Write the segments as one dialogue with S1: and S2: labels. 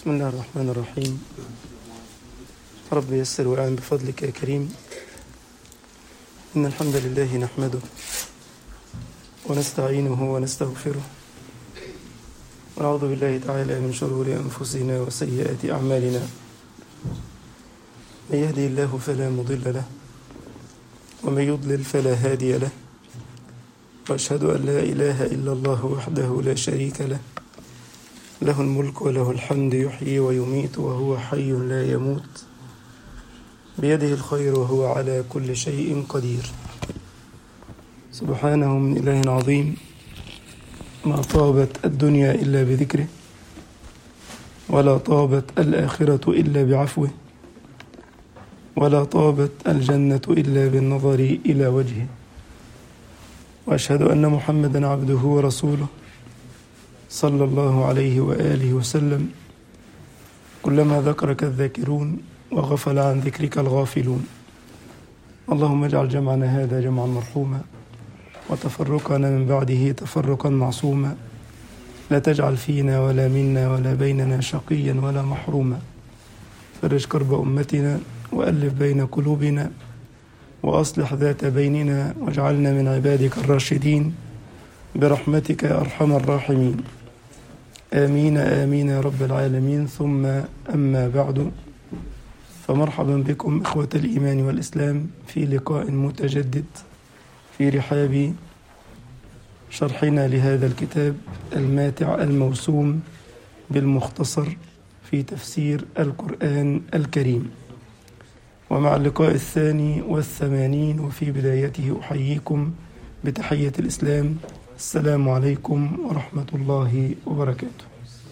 S1: بسم الله الرحمن الرحيم رب يسر وأعن بفضلك يا كريم إن الحمد لله نحمده ونستعينه ونستغفره ونعوذ بالله تعالى من شرور أنفسنا وسيئات أعمالنا من يهدي الله فلا مضل له ومن يضلل فلا هادي له وأشهد أن لا إله إلا الله وحده لا شريك له له الملك وله الحمد يحيي ويميت وهو حي لا يموت بيده الخير وهو على كل شيء قدير سبحانه من إله عظيم ما طابت الدنيا إلا بذكره ولا طابت الآخرة إلا بعفوه ولا طابت الجنة إلا بالنظر إلى وجهه وأشهد أن محمدا عبده ورسوله صلى الله عليه وآله وسلم كلما ذكرك الذاكرون وغفل عن ذكرك الغافلون اللهم اجعل جمعنا هذا جمعا مرحوما وتفرقنا من بعده تفرقا معصوما لا تجعل فينا ولا منا ولا بيننا شقيا ولا محروما فرج كرب أمتنا وألف بين قلوبنا وأصلح ذات بيننا واجعلنا من عبادك الراشدين برحمتك يا أرحم الراحمين آمين آمين يا رب العالمين ثم أما بعد فمرحبا بكم إخوة الإيمان والإسلام في لقاء متجدد في رحاب شرحنا لهذا الكتاب الماتع الموسوم بالمختصر في تفسير القرآن الكريم ومع اللقاء الثاني والثمانين وفي بدايته أحييكم بتحية الإسلام السلام عليكم ورحمة الله وبركاته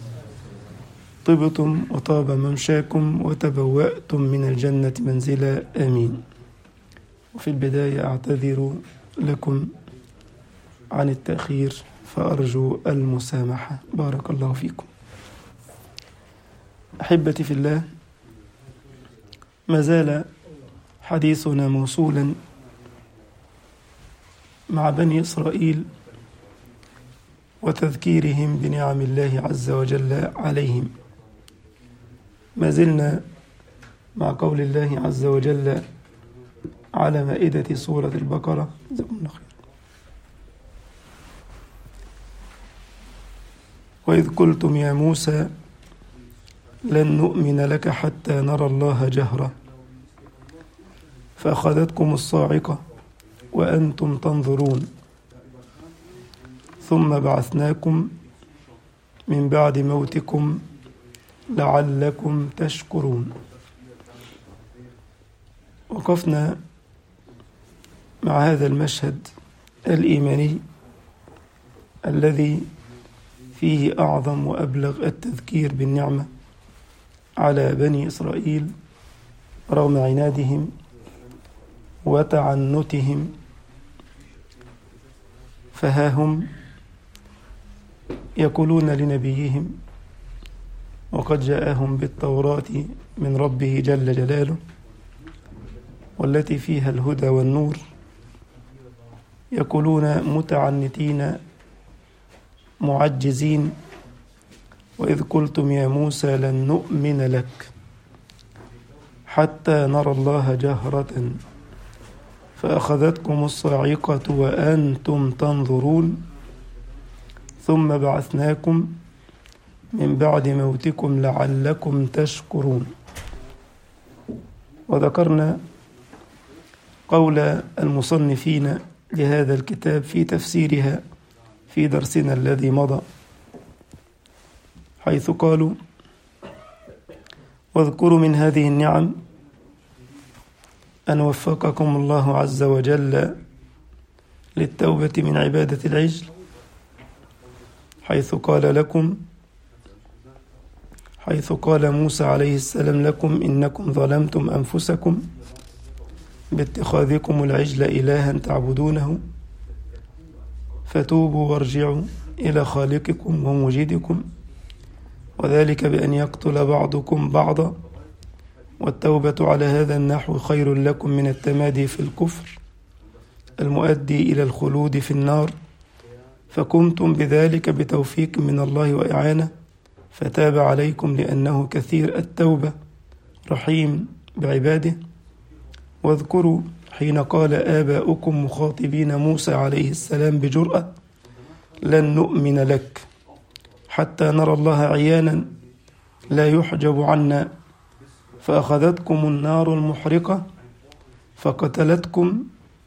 S1: طبتم وطاب ممشاكم وتبوأتم من الجنة منزلا آمين وفي البداية أعتذر لكم عن التأخير فأرجو المسامحة بارك الله فيكم أحبتي في الله ما زال حديثنا موصولا مع بني إسرائيل وتذكيرهم بنعم الله عز وجل عليهم ما زلنا مع قول الله عز وجل على مائدة سورة البقرة جزاكم الله خير وإذ قلتم يا موسى لن نؤمن لك حتى نرى الله جهرة فأخذتكم الصاعقة وأنتم تنظرون ثم بعثناكم من بعد موتكم لعلكم تشكرون وقفنا مع هذا المشهد الإيماني الذي فيه أعظم وأبلغ التذكير بالنعمة على بني إسرائيل رغم عنادهم وتعنتهم فها هم يقولون لنبيهم وقد جاءهم بالتوراة من ربه جل جلاله والتي فيها الهدى والنور يقولون متعنتين معجزين وإذ قلتم يا موسى لن نؤمن لك حتى نرى الله جهرة فأخذتكم الصاعقة وأنتم تنظرون ثم بعثناكم من بعد موتكم لعلكم تشكرون وذكرنا قول المصنفين لهذا الكتاب في تفسيرها في درسنا الذي مضى حيث قالوا واذكروا من هذه النعم أن وفقكم الله عز وجل للتوبة من عبادة العجل حيث قال لكم حيث قال موسى عليه السلام لكم إنكم ظلمتم أنفسكم باتخاذكم العجل إلها تعبدونه فتوبوا وارجعوا إلى خالقكم ومجيدكم وذلك بأن يقتل بعضكم بعضا والتوبة على هذا النحو خير لكم من التمادي في الكفر المؤدي إلى الخلود في النار فقمتم بذلك بتوفيق من الله وإعانة فتاب عليكم لأنه كثير التوبة رحيم بعباده واذكروا حين قال آباؤكم مخاطبين موسى عليه السلام بجرأة لن نؤمن لك حتى نرى الله عيانا لا يحجب عنا فأخذتكم النار المحرقة فقتلتكم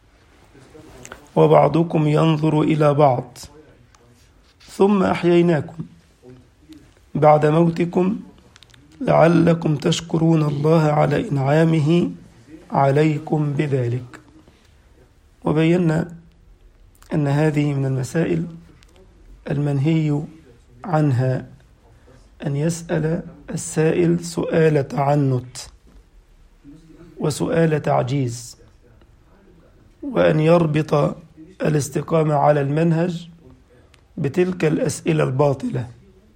S1: وبعضكم ينظر إلى بعض ثم أحييناكم بعد موتكم لعلكم تشكرون الله على إنعامه عليكم بذلك وبينا أن هذه من المسائل المنهي عنها أن يسأل السائل سؤال تعنت وسؤال تعجيز وأن يربط الاستقامة على المنهج بتلك الأسئلة الباطلة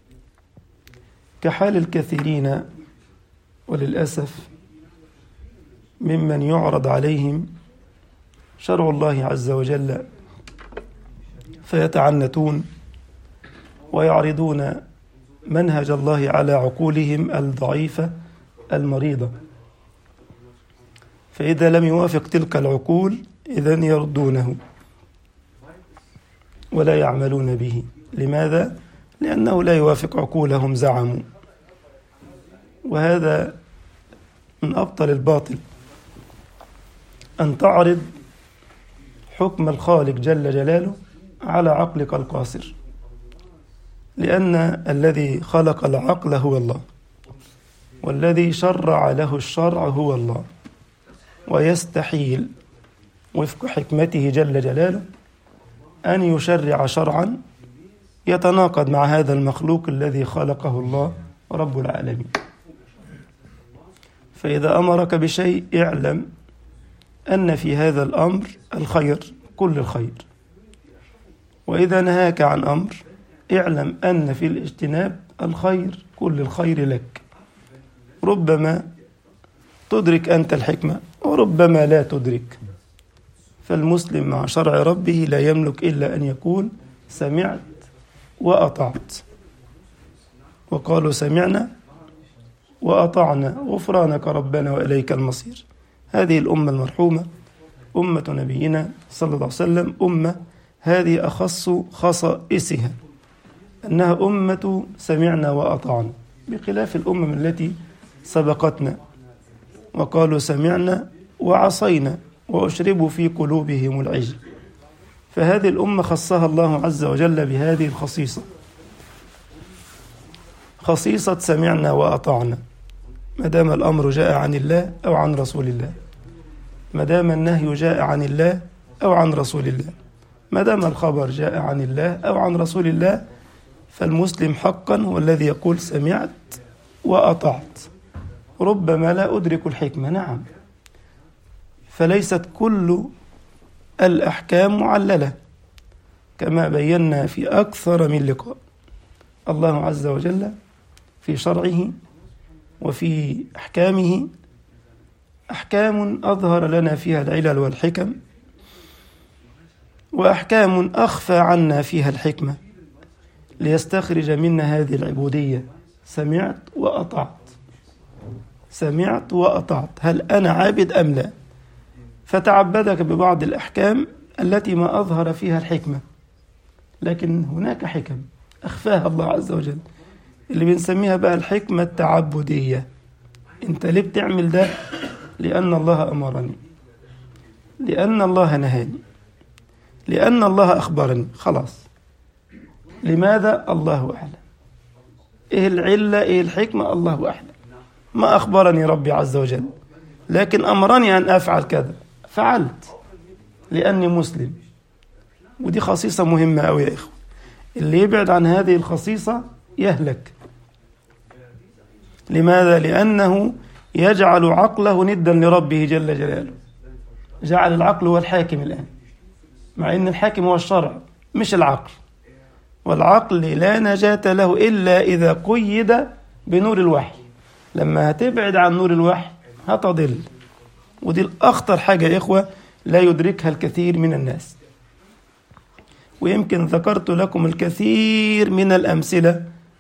S1: كحال الكثيرين وللأسف ممن يعرض عليهم شرع الله عز وجل فيتعنتون ويعرضون منهج الله على عقولهم الضعيفة المريضة فإذا لم يوافق تلك العقول إذا يردونه ولا يعملون به لماذا؟ لأنه لا يوافق عقولهم زعموا وهذا من أبطل الباطل أن تعرض حكم الخالق جل جلاله على عقلك القاصر لأن الذي خلق العقل هو الله والذي شرع له الشرع هو الله ويستحيل وفق حكمته جل جلاله أن يشرع شرعا يتناقض مع هذا المخلوق الذي خلقه الله رب العالمين فإذا أمرك بشيء اعلم أن في هذا الأمر الخير كل الخير وإذا نهاك عن أمر اعلم أن في الاجتناب الخير كل الخير لك ربما تدرك أنت الحكمة وربما لا تدرك فالمسلم مع شرع ربه لا يملك إلا أن يقول سمعت وأطعت وقالوا سمعنا وأطعنا غفرانك ربنا وإليك المصير هذه الأمة المرحومة أمة نبينا صلى الله عليه وسلم أمة هذه أخص خصائصها أنها أمة سمعنا وأطعنا بخلاف الأمم التي سبقتنا وقالوا سمعنا وعصينا وأشربوا في قلوبهم العجل فهذه الأمة خصها الله عز وجل بهذه الخصيصة خصيصة سمعنا وأطعنا ما دام الأمر جاء عن الله أو عن رسول الله ما دام النهي جاء عن الله أو عن رسول الله ما دام الخبر جاء عن الله أو عن رسول الله فالمسلم حقا هو الذي يقول سمعت وأطعت ربما لا أدرك الحكمة نعم فليست كل الأحكام معللة كما بينا في أكثر من لقاء الله عز وجل في شرعه وفي أحكامه أحكام أظهر لنا فيها العلل والحكم وأحكام أخفى عنا فيها الحكمة ليستخرج منا هذه العبودية سمعت وأطعت سمعت وأطعت هل أنا عابد أم لا فتعبدك ببعض الأحكام التي ما أظهر فيها الحكمة لكن هناك حكم أخفاها الله عز وجل اللي بنسميها بقى الحكمة التعبدية انت ليه بتعمل ده لأن الله أمرني لأن الله نهاني لأن الله أخبرني خلاص لماذا الله أعلم إيه العلة إيه الحكمة الله أعلم ما أخبرني ربي عز وجل لكن أمرني أن أفعل كذا فعلت لأني مسلم ودي خصيصة مهمة أوي يا إخوة اللي يبعد عن هذه الخصيصة يهلك لماذا؟ لأنه يجعل عقله ندا لربه جل جلاله جعل العقل هو الحاكم الآن مع أن الحاكم هو الشرع مش العقل والعقل لا نجاة له إلا إذا قيد بنور الوحي لما هتبعد عن نور الوحي هتضل ودي الأخطر حاجة يا إخوة لا يدركها الكثير من الناس ويمكن ذكرت لكم الكثير من الأمثلة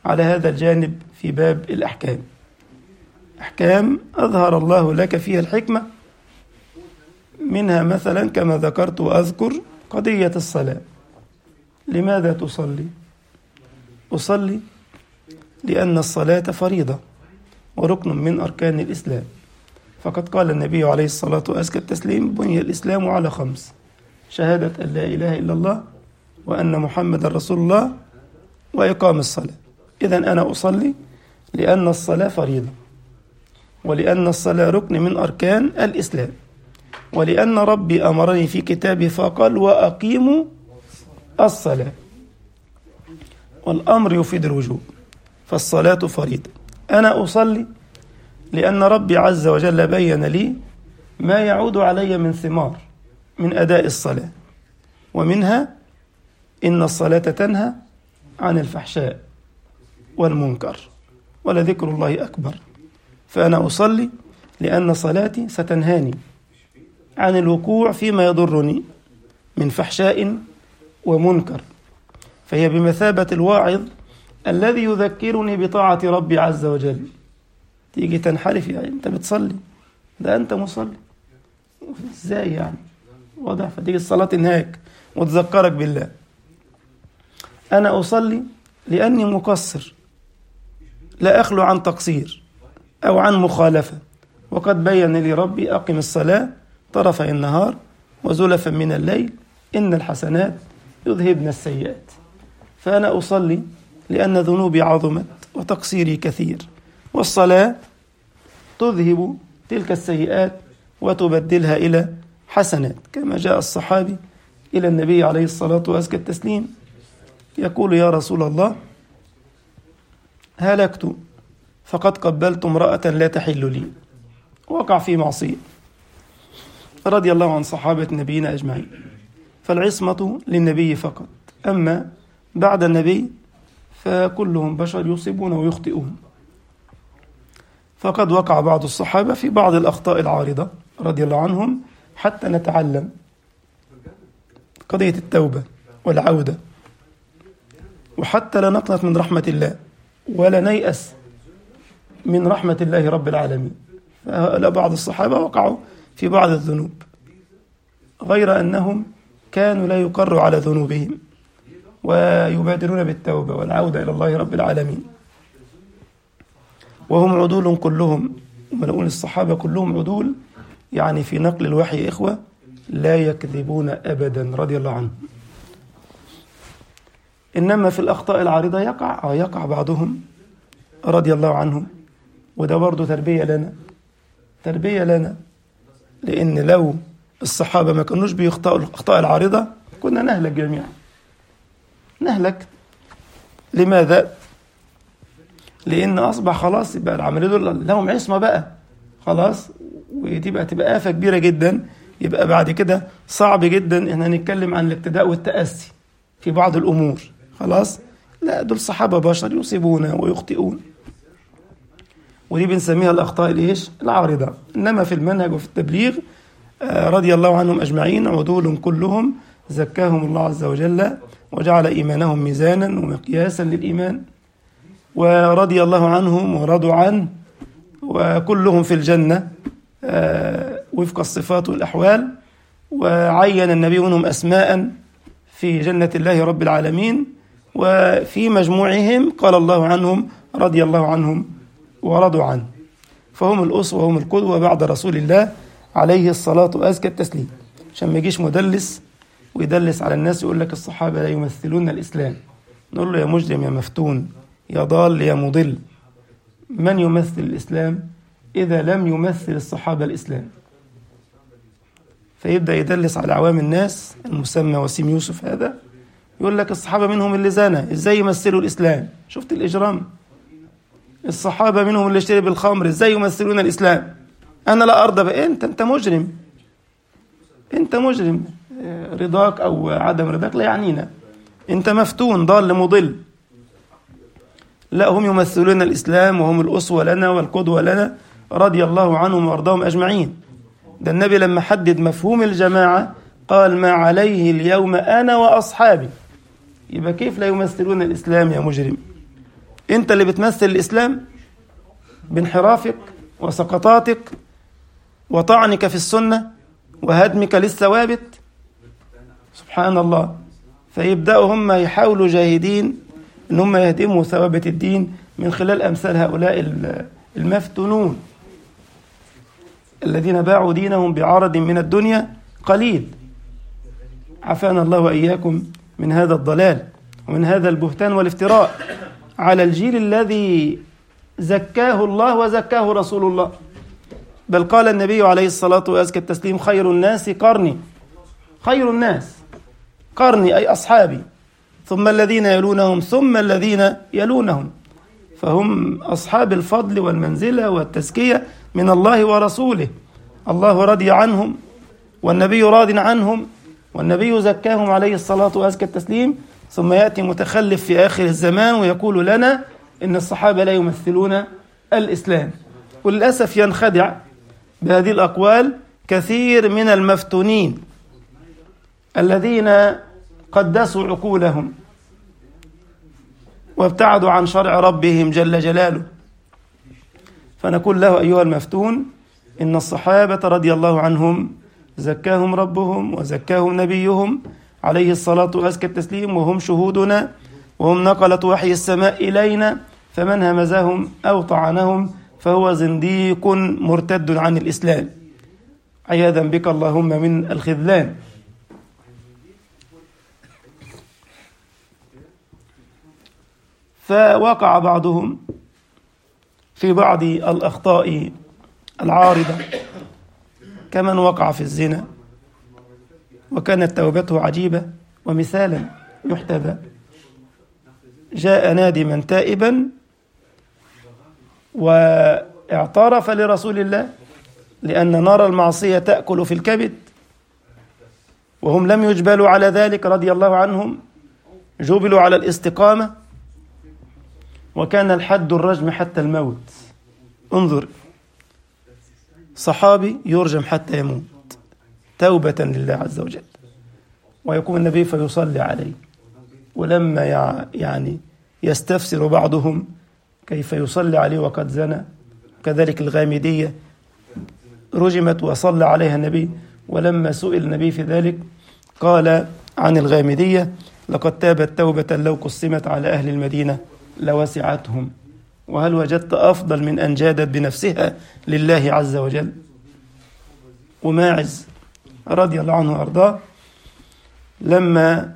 S1: على هذا الجانب في باب الأحكام أحكام أظهر الله لك فيها الحكمة منها مثلا كما ذكرت وأذكر قضية الصلاة لماذا تصلي؟ أصلي لأن الصلاة فريضة وركن من أركان الإسلام فقد قال النبي عليه الصلاة وأزكى التسليم بني الإسلام على خمس شهادة أن لا إله إلا الله وأن محمد رسول الله وإقام الصلاة إذا أنا أصلي لأن الصلاة فريضة ولأن الصلاة ركن من أركان الإسلام ولأن ربي أمرني في كتابه فقال وأقيموا الصلاة والأمر يفيد الوجوب فالصلاة فريضة أنا أصلي لأن ربي عز وجل بين لي ما يعود علي من ثمار من أداء الصلاة ومنها إن الصلاة تنهى عن الفحشاء والمنكر ولذكر الله أكبر فأنا أصلي لأن صلاتي ستنهاني عن الوقوع فيما يضرني من فحشاء ومنكر فهي بمثابة الواعظ الذي يذكرني بطاعة ربي عز وجل تيجي تنحرف يعني أنت بتصلي ده أنت مصلي إزاي يعني واضح فتيجي الصلاة تنهاك وتذكرك بالله أنا أصلي لأني مقصر لا أخلو عن تقصير أو عن مخالفة وقد بين لي ربي أقم الصلاة طرفي النهار وزلفا من الليل إن الحسنات يذهبن السيئات فأنا أصلي لأن ذنوبي عظمت وتقصيري كثير والصلاة تذهب تلك السيئات وتبدلها إلى حسنات كما جاء الصحابي إلى النبي عليه الصلاة وأزكى التسليم يقول يا رسول الله هلكت فقد قبلت امرأة لا تحل لي وقع في معصية رضي الله عن صحابة نبينا أجمعين فالعصمة للنبي فقط أما بعد النبي فكلهم بشر يصيبون ويخطئون فقد وقع بعض الصحابة في بعض الأخطاء العارضة رضي الله عنهم حتى نتعلم قضية التوبة والعودة وحتى لا نقنط من رحمة الله ولا نيأس من رحمة الله رب العالمين فهؤلاء بعض الصحابة وقعوا في بعض الذنوب غير أنهم كانوا لا يقروا على ذنوبهم ويبادرون بالتوبة والعودة إلى الله رب العالمين وهم عدول كلهم ونقول الصحابة كلهم عدول يعني في نقل الوحي إخوة لا يكذبون أبدا رضي الله عنهم إنما في الأخطاء العارضة يقع يقع بعضهم رضي الله عنهم وده برضه تربية لنا تربية لنا لأن لو الصحابة ما كانوش بيخطئوا الأخطاء العارضة كنا نهلك جميعا نهلك لماذا؟ لأن أصبح خلاص يبقى العملية دول لهم عصمة بقى خلاص ودي بقى تبقى آفة كبيرة جدا يبقى بعد كده صعب جدا إن نتكلم عن الاقتداء والتأسي في بعض الأمور خلاص لا دول صحابة بشر يصيبون ويخطئون ودي بنسميها الأخطاء الإيش العارضة إنما في المنهج وفي التبليغ رضي الله عنهم أجمعين عدول كلهم زكاهم الله عز وجل وجعل إيمانهم ميزانا ومقياسا للإيمان ورضي الله عنهم ورضوا عنه وكلهم في الجنة وفق الصفات والأحوال وعين النبي منهم أسماء في جنة الله رب العالمين وفي مجموعهم قال الله عنهم رضي الله عنهم ورضوا عنه فهم الأسوة وهم القدوة بعد رسول الله عليه الصلاة وأزكى التسليم عشان ما يجيش مدلس ويدلس على الناس يقول لك الصحابة لا يمثلون الإسلام نقول له يا مجرم يا مفتون يا ضال يا مضل من يمثل الإسلام إذا لم يمثل الصحابة الإسلام فيبدأ يدلس على عوام الناس المسمى وسيم يوسف هذا يقول لك الصحابة منهم اللي زنى ازاي يمثلوا الإسلام شفت الإجرام الصحابة منهم اللي اشتري بالخمر ازاي يمثلون الإسلام أنا لا أرضى بقى أنت أنت مجرم أنت مجرم رضاك أو عدم رضاك لا يعنينا أنت مفتون ضال مضل لا هم يمثلون الإسلام وهم الأسوة لنا والقدوة لنا رضي الله عنهم وأرضاهم أجمعين ده النبي لما حدد مفهوم الجماعة قال ما عليه اليوم أنا وأصحابي يبقى كيف لا يمثلون الإسلام يا مجرم أنت اللي بتمثل الإسلام بانحرافك وسقطاتك وطعنك في السنة وهدمك للثوابت سبحان الله فيبدأوا هم يحاولوا جاهدين ان هم يهدموا ثوابت الدين من خلال امثال هؤلاء المفتونون الذين باعوا دينهم بعرض من الدنيا قليل عافانا الله واياكم من هذا الضلال ومن هذا البهتان والافتراء على الجيل الذي زكاه الله وزكاه رسول الله بل قال النبي عليه الصلاه وازكى التسليم خير الناس قرني خير الناس قرني اي اصحابي ثم الذين يلونهم ثم الذين يلونهم فهم أصحاب الفضل والمنزلة والتزكية من الله ورسوله الله رضي عنهم والنبي راض عنهم والنبي زكاهم عليه الصلاة وأزكى التسليم ثم يأتي متخلف في آخر الزمان ويقول لنا إن الصحابة لا يمثلون الإسلام وللأسف ينخدع بهذه الأقوال كثير من المفتونين الذين قدسوا عقولهم وابتعدوا عن شرع ربهم جل جلاله فنقول له أيها المفتون إن الصحابة رضي الله عنهم زكاهم ربهم وزكاهم نبيهم عليه الصلاة وأزكى التسليم وهم شهودنا وهم نقلة وحي السماء إلينا فمن همزهم أو طعنهم فهو زنديق مرتد عن الإسلام عياذا بك اللهم من الخذلان فوقع بعضهم في بعض الأخطاء العارضة كمن وقع في الزنا وكانت توبته عجيبة ومثالا يحتذى جاء نادما تائبا واعترف لرسول الله لأن نار المعصية تأكل في الكبد وهم لم يجبلوا على ذلك رضي الله عنهم جبلوا على الاستقامة وكان الحد الرجم حتى الموت انظر صحابي يرجم حتى يموت توبة لله عز وجل ويقوم النبي فيصلي عليه ولما يعني يستفسر بعضهم كيف يصلي عليه وقد زنى كذلك الغامدية رجمت وصلى عليها النبي ولما سئل النبي في ذلك قال عن الغامدية لقد تابت توبة لو قسمت على أهل المدينة لوسعتهم وهل وجدت أفضل من أن جادت بنفسها لله عز وجل وماعز رضي الله عنه وأرضاه لما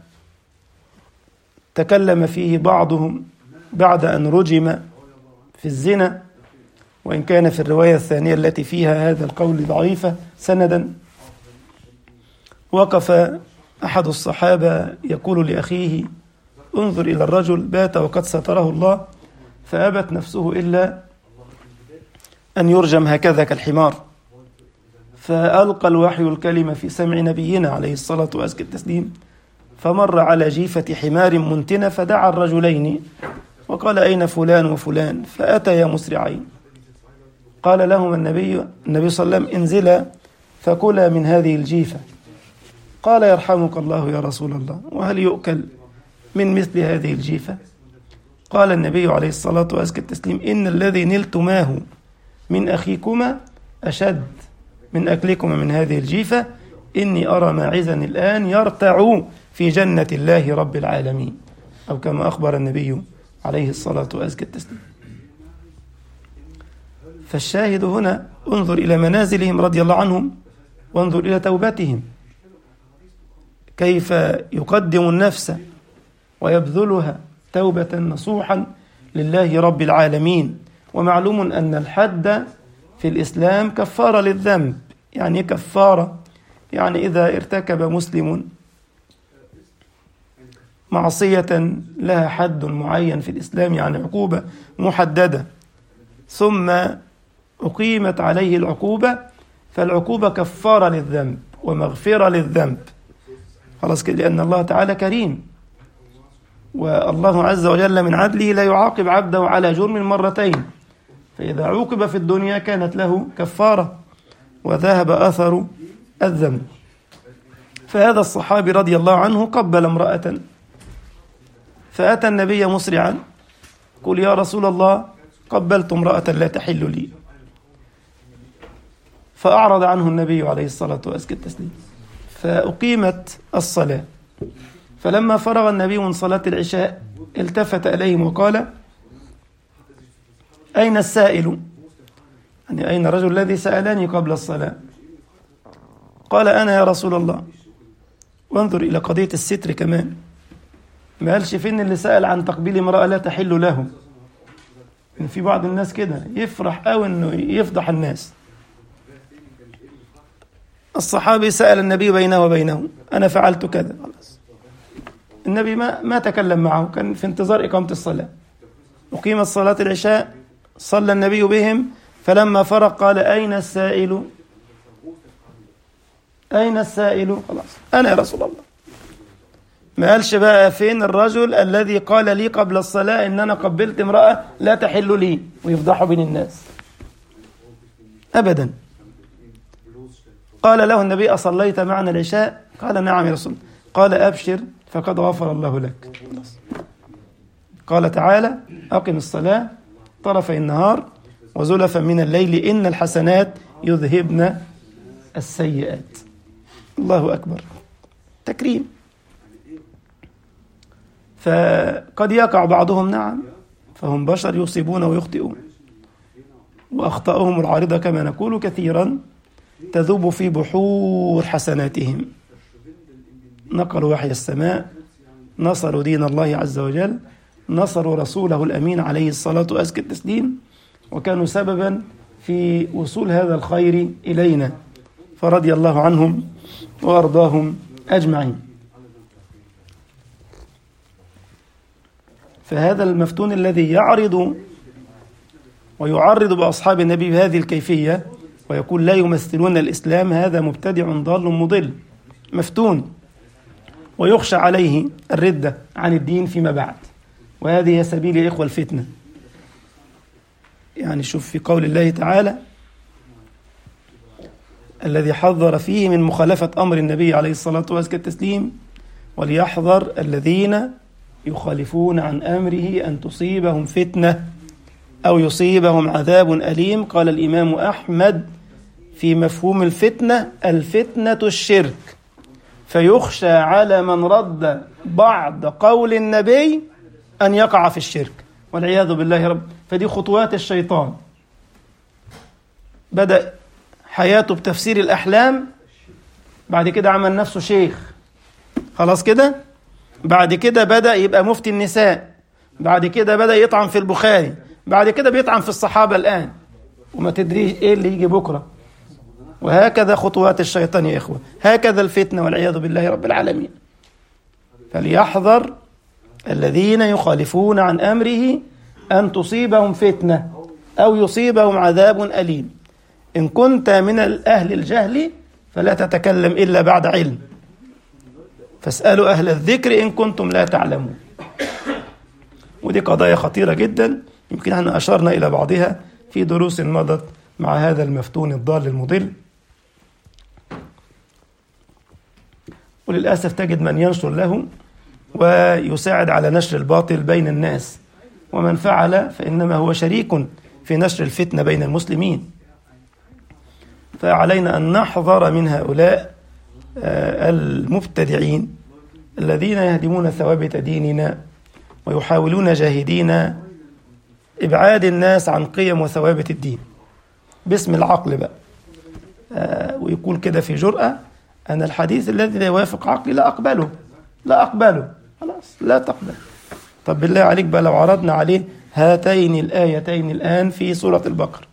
S1: تكلم فيه بعضهم بعد أن رجم في الزنا وإن كان في الرواية الثانية التي فيها هذا القول ضعيفة سندا وقف أحد الصحابة يقول لأخيه انظر إلى الرجل بات وقد ستره الله فأبت نفسه إلا أن يرجم هكذا كالحمار فألقى الوحي الكلمة في سمع نبينا عليه الصلاة وأزكى التسليم فمر على جيفة حمار منتنة فدعا الرجلين وقال أين فلان وفلان فأتيا مسرعين قال لهما النبي النبي صلى الله عليه وسلم انزلا فكلا من هذه الجيفة قال يرحمك الله يا رسول الله وهل يؤكل من مثل هذه الجيفة قال النبي عليه الصلاة وأزكى التسليم إن الذي نلتماه من أخيكما أشد من أكلكما من هذه الجيفة إني أرى ماعزا الآن يرتع في جنة الله رب العالمين أو كما أخبر النبي عليه الصلاة وأزكى التسليم فالشاهد هنا انظر إلى منازلهم رضي الله عنهم وانظر إلى توبتهم كيف يقدم النفس ويبذلها توبة نصوحا لله رب العالمين ومعلوم أن الحد في الإسلام كفارة للذنب يعني كفارة يعني إذا ارتكب مسلم معصية لها حد معين في الإسلام يعني عقوبة محددة ثم أقيمت عليه العقوبة فالعقوبة كفارة للذنب ومغفرة للذنب خلاص كده لأن الله تعالى كريم والله عز وجل من عدله لا يعاقب عبده على جرم مرتين فإذا عوقب في الدنيا كانت له كفارة وذهب أثر الذنب فهذا الصحابي رضي الله عنه قبل امرأة فأتى النبي مسرعا قل يا رسول الله قبلت امرأة لا تحل لي فأعرض عنه النبي عليه الصلاة وأزكى التسليم فأقيمت الصلاة فلما فرغ النبي من صلاة العشاء التفت إليهم وقال أين السائل يعني أين الرجل الذي سألني قبل الصلاة قال أنا يا رسول الله وانظر إلى قضية الستر كمان ما قالش فين اللي سأل عن تقبيل امرأة لا تحل له إن في بعض الناس كده يفرح أو إنه يفضح الناس الصحابي سأل النبي بينه وبينه أنا فعلت كذا خلاص النبي ما ما تكلم معه كان في انتظار إقامة الصلاة أقيمت صلاة العشاء صلى النبي بهم فلما فرغ قال أين السائل أين السائل خلاص أنا يا رسول الله ما قالش بقى فين الرجل الذي قال لي قبل الصلاة إن أنا قبلت امرأة لا تحل لي ويفضحوا بين الناس أبدا قال له النبي أصليت معنا العشاء قال نعم يا رسول قال أبشر فقد غفر الله لك خلاص. قال تعالى أقم الصلاة طرفي النهار وزلفا من الليل إن الحسنات يذهبن السيئات الله أكبر تكريم فقد يقع بعضهم نعم فهم بشر يصيبون ويخطئون وأخطأهم العارضة كما نقول كثيرا تذوب في بحور حسناتهم نقلوا وحي السماء نصروا دين الله عز وجل نصروا رسوله الأمين عليه الصلاة وأزكى التسليم وكانوا سببا في وصول هذا الخير إلينا فرضي الله عنهم وأرضاهم أجمعين فهذا المفتون الذي يعرض ويعرض بأصحاب النبي بهذه الكيفية ويقول لا يمثلون الإسلام هذا مبتدع ضال مضل مفتون ويخشى عليه الردة عن الدين فيما بعد وهذه هي سبيل يا إخوة الفتنة يعني شوف في قول الله تعالى الذي حذر فيه من مخالفة أمر النبي عليه الصلاة والسلام التسليم وليحذر الذين يخالفون عن أمره أن تصيبهم فتنة أو يصيبهم عذاب أليم قال الإمام أحمد في مفهوم الفتنة الفتنة الشرك فيخشى على من رد بعض قول النبي أن يقع في الشرك والعياذ بالله رب فدي خطوات الشيطان بدأ حياته بتفسير الأحلام بعد كده عمل نفسه شيخ خلاص كده بعد كده بدأ يبقى مفتي النساء بعد كده بدأ يطعن في البخاري بعد كده بيطعن في الصحابة الآن وما تدريش إيه اللي يجي بكرة وهكذا خطوات الشيطان يا إخوة هكذا الفتنة والعياذ بالله رب العالمين فليحذر الذين يخالفون عن أمره أن تصيبهم فتنة أو يصيبهم عذاب أليم إن كنت من أهل الجهل فلا تتكلم إلا بعد علم فاسألوا أهل الذكر إن كنتم لا تعلمون ودي قضايا خطيرة جدا يمكن احنا أشرنا إلى بعضها في دروس مضت مع هذا المفتون الضال المضل وللأسف تجد من ينشر له ويساعد على نشر الباطل بين الناس ومن فعل فإنما هو شريك في نشر الفتنة بين المسلمين فعلينا أن نحذر من هؤلاء المبتدعين الذين يهدمون ثوابت ديننا ويحاولون جاهدين إبعاد الناس عن قيم وثوابت الدين باسم العقل بقى ويقول كده في جرأة أن الحديث الذي لا يوافق عقلي لا أقبله لا أقبله خلاص لا تقبل طب بالله عليك بقى لو عرضنا عليه هاتين الآيتين الآن في سورة البقرة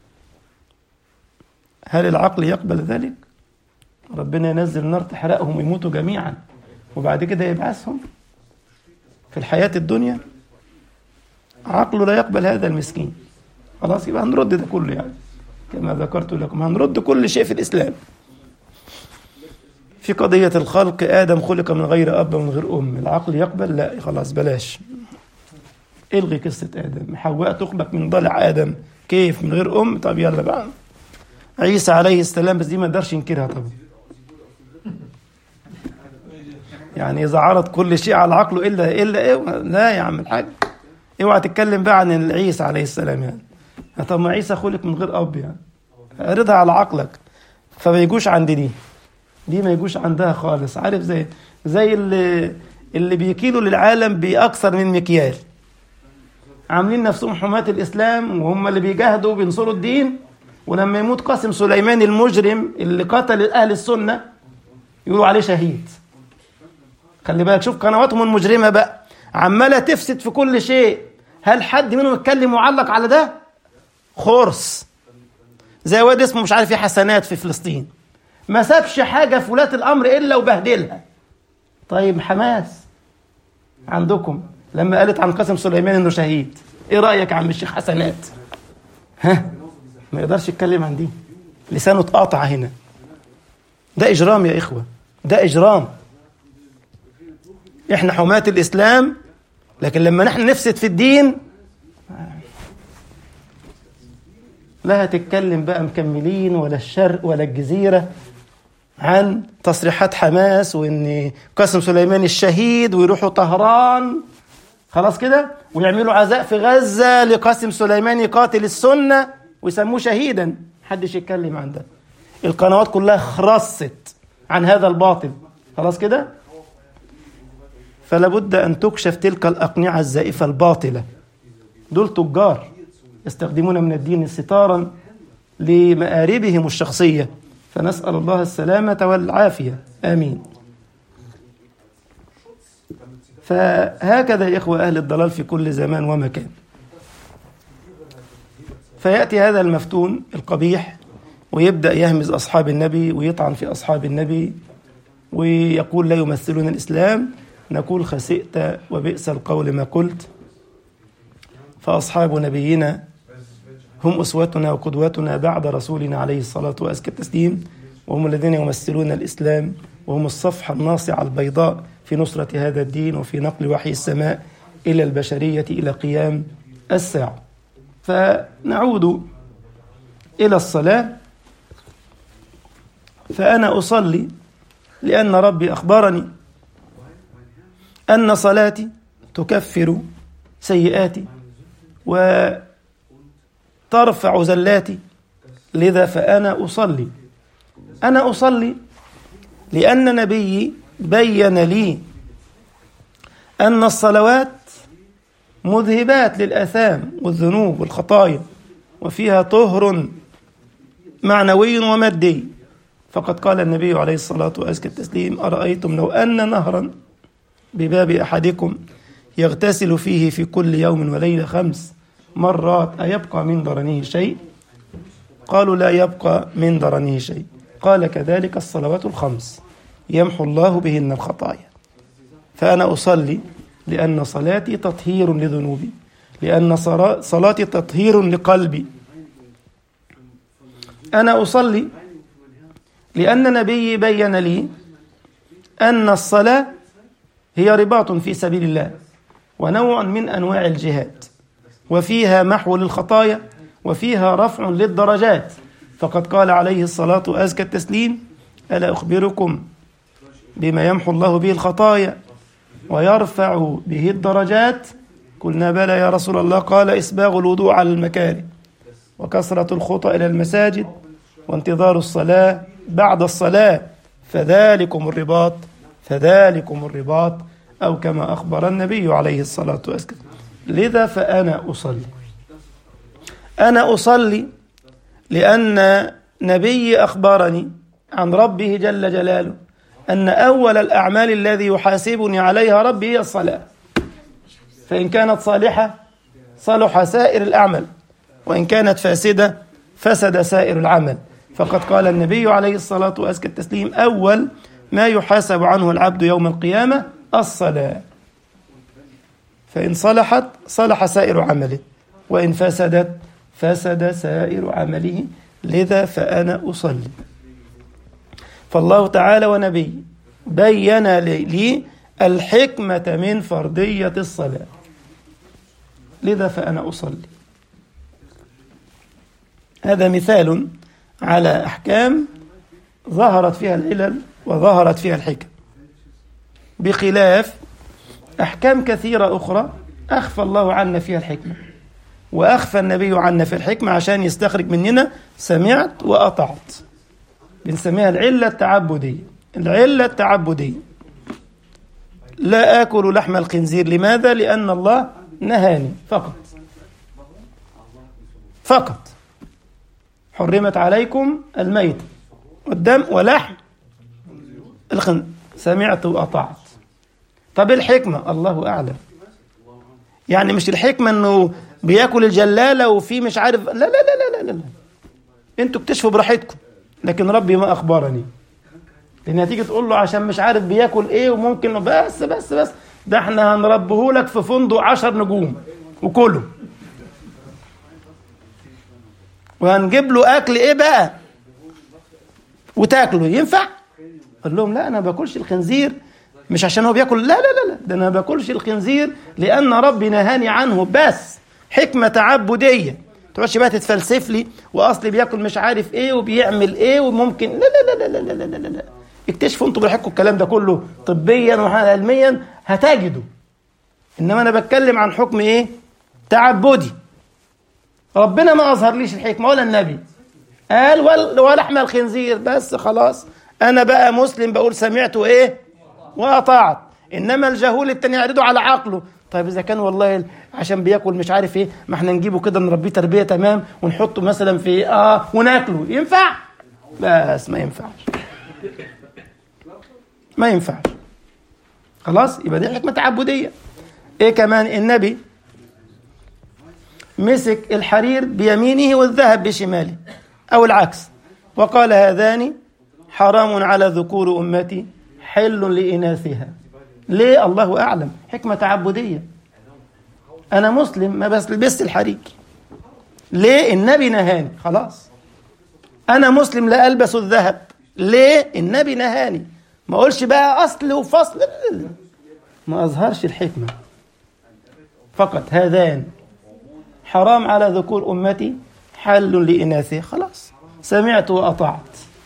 S1: هل العقل يقبل ذلك؟ ربنا ينزل نار تحرقهم ويموتوا جميعا وبعد كده يبعثهم في الحياة الدنيا عقله لا يقبل هذا المسكين خلاص يبقى هنرد ده كله يعني كما ذكرت لكم هنرد كل شيء في الإسلام في قضية الخلق آدم خلق من غير أب ومن غير أم العقل يقبل لا خلاص بلاش الغي قصة آدم حواء تخلق من ضلع آدم كيف من غير أم طب يلا بقى عيسى عليه السلام بس دي ما يقدرش ينكرها طبعا يعني إذا عرض كل شيء على عقله إلا إلا إيه لا يا عم الحاج اوعى تتكلم بقى عن عيسى عليه السلام يعني طب ما عيسى خلق من غير اب يعني اعرضها على عقلك فما يجوش عند دي دي ما يجوش عندها خالص عارف زي زي اللي اللي بيكيلوا للعالم باكثر من مكيال عاملين نفسهم حماة الاسلام وهم اللي بيجاهدوا وبينصروا الدين ولما يموت قاسم سليمان المجرم اللي قتل اهل السنه يقولوا عليه شهيد خلي بالك شوف قنواتهم المجرمه بقى عماله تفسد في كل شيء هل حد منهم اتكلم وعلق على ده خرس زي واد اسمه مش عارف ايه حسنات في فلسطين ما سابش حاجه في ولاة الامر الا وبهدلها طيب حماس عندكم لما قالت عن قاسم سليمان انه شهيد ايه رايك يا عم الشيخ حسنات ها ما يقدرش يتكلم عن دي لسانه اتقاطع هنا ده اجرام يا اخوه ده اجرام احنا حماة الاسلام لكن لما نحن نفسد في الدين لا هتتكلم بقى مكملين ولا الشرق ولا الجزيرة عن تصريحات حماس وان قاسم سليمان الشهيد ويروحوا طهران خلاص كده ويعملوا عزاء في غزة لقاسم سليمان قاتل السنة ويسموه شهيدا محدش يتكلم عن ده القنوات كلها خرست عن هذا الباطل خلاص كده فلا بد أن تكشف تلك الأقنعة الزائفة الباطلة دول تجار يستخدمون من الدين ستارا لمآربهم الشخصية فنسأل الله السلامة والعافية آمين فهكذا يا إخوة أهل الضلال في كل زمان ومكان فيأتي هذا المفتون القبيح ويبدأ يهمز أصحاب النبي ويطعن في أصحاب النبي ويقول لا يمثلون الإسلام نقول خسئت وبئس القول ما قلت فأصحاب نبينا هم أسوتنا وقدوتنا بعد رسولنا عليه الصلاة وأزكى التسليم وهم الذين يمثلون الإسلام وهم الصفحة الناصعة البيضاء في نصرة هذا الدين وفي نقل وحي السماء إلى البشرية إلى قيام الساعة فنعود إلى الصلاة فأنا أصلي لأن ربي أخبرني أن صلاتي تكفر سيئاتي وترفع زلاتي لذا فأنا أصلي أنا أصلي لأن نبيي بين لي أن الصلوات مذهبات للآثام والذنوب والخطايا وفيها طهر معنوي ومادي فقد قال النبي عليه الصلاة وأزكى التسليم أرأيتم لو أن نهرا بباب أحدكم يغتسل فيه في كل يوم وليلة خمس مرات أيبقى من درنه شيء قالوا لا يبقى من درنه شيء قال كذلك الصلوات الخمس يمحو الله بهن الخطايا فأنا أصلي لأن صلاتي تطهير لذنوبي لأن صلاتي تطهير لقلبي أنا أصلي لأن نبيي بين لي أن الصلاة هي رباط في سبيل الله ونوع من أنواع الجهاد وفيها محو للخطايا وفيها رفع للدرجات فقد قال عليه الصلاة وأزكى التسليم ألا أخبركم بما يمحو الله به الخطايا ويرفع به الدرجات قلنا بلى يا رسول الله قال إسباغ الوضوء على المكاره وكثرة الخطى إلى المساجد وانتظار الصلاة بعد الصلاة فذلكم الرباط فذلكم الرباط أو كما أخبر النبي عليه الصلاة والسلام لذا فأنا أصلي أنا أصلي لأن نبي أخبرني عن ربه جل جلاله أن أول الأعمال الذي يحاسبني عليها ربي هي الصلاة فإن كانت صالحة صلح سائر الأعمال وإن كانت فاسدة فسد سائر العمل فقد قال النبي عليه الصلاة وأزكى التسليم أول ما يحاسب عنه العبد يوم القيامة الصلاة فإن صلحت صلح سائر عمله وإن فسدت فسد سائر عمله لذا فأنا أصلي فالله تعالى ونبي بين لي الحكمة من فرضية الصلاة لذا فأنا أصلي هذا مثال على أحكام ظهرت فيها العلل وظهرت فيها الحكم بخلاف أحكام كثيرة أخرى أخفى الله عنا فيها الحكمة وأخفى النبي عنا في الحكمة عشان يستخرج مننا سمعت وأطعت بنسميها العلة التعبدية العلة التعبدية لا آكل لحم الخنزير لماذا؟ لأن الله نهاني فقط فقط حرمت عليكم الميت والدم ولحم الخن سمعت وأطعت طب الحكمة الله أعلم يعني مش الحكمة أنه بياكل الجلالة وفي مش عارف لا لا لا لا لا, لا. انتوا اكتشفوا براحتكم لكن ربي ما أخبرني لأن هتيجي تقول له عشان مش عارف بياكل إيه وممكن بس بس بس ده احنا هنربه لك في فندق عشر نجوم وكله وهنجيب له أكل إيه بقى وتاكله ينفع؟ قال لهم لا أنا ما باكلش الخنزير مش عشان هو بياكل لا لا لا لا ده أنا ما باكلش الخنزير لأن ربي نهاني عنه بس حكمة تعبدية تقعدش بقى تتفلسف لي واصل بياكل مش عارف ايه وبيعمل ايه وممكن لا لا لا لا لا لا لا, لا, لا. اكتشفوا انتوا براحتكم الكلام ده كله طبيا وعلميا هتجدوا انما انا بتكلم عن حكم ايه تعبدي ربنا ما اظهر ليش الحكمه ولا النبي قال ولحم الخنزير بس خلاص انا بقى مسلم بقول سمعت وايه واطعت انما الجهول التاني يعرضه على عقله طيب اذا كان والله عشان بياكل مش عارف ايه ما احنا نجيبه كده نربيه تربيه تمام ونحطه مثلا في اه وناكله ينفع بس ما ينفعش ما ينفعش خلاص يبقى دي حكمه تعبديه ايه كمان النبي مسك الحرير بيمينه والذهب بشماله او العكس وقال هذان حرام على ذكور امتي حل لاناثها ليه الله اعلم حكمه تعبديه انا مسلم ما بس لبست الحرير ليه النبي نهاني خلاص انا مسلم لا البس الذهب ليه النبي نهاني ما اقولش بقى اصل وفصل ما اظهرش الحكمه فقط هذان حرام على ذكور امتي حل لاناثه خلاص سمعت واطعت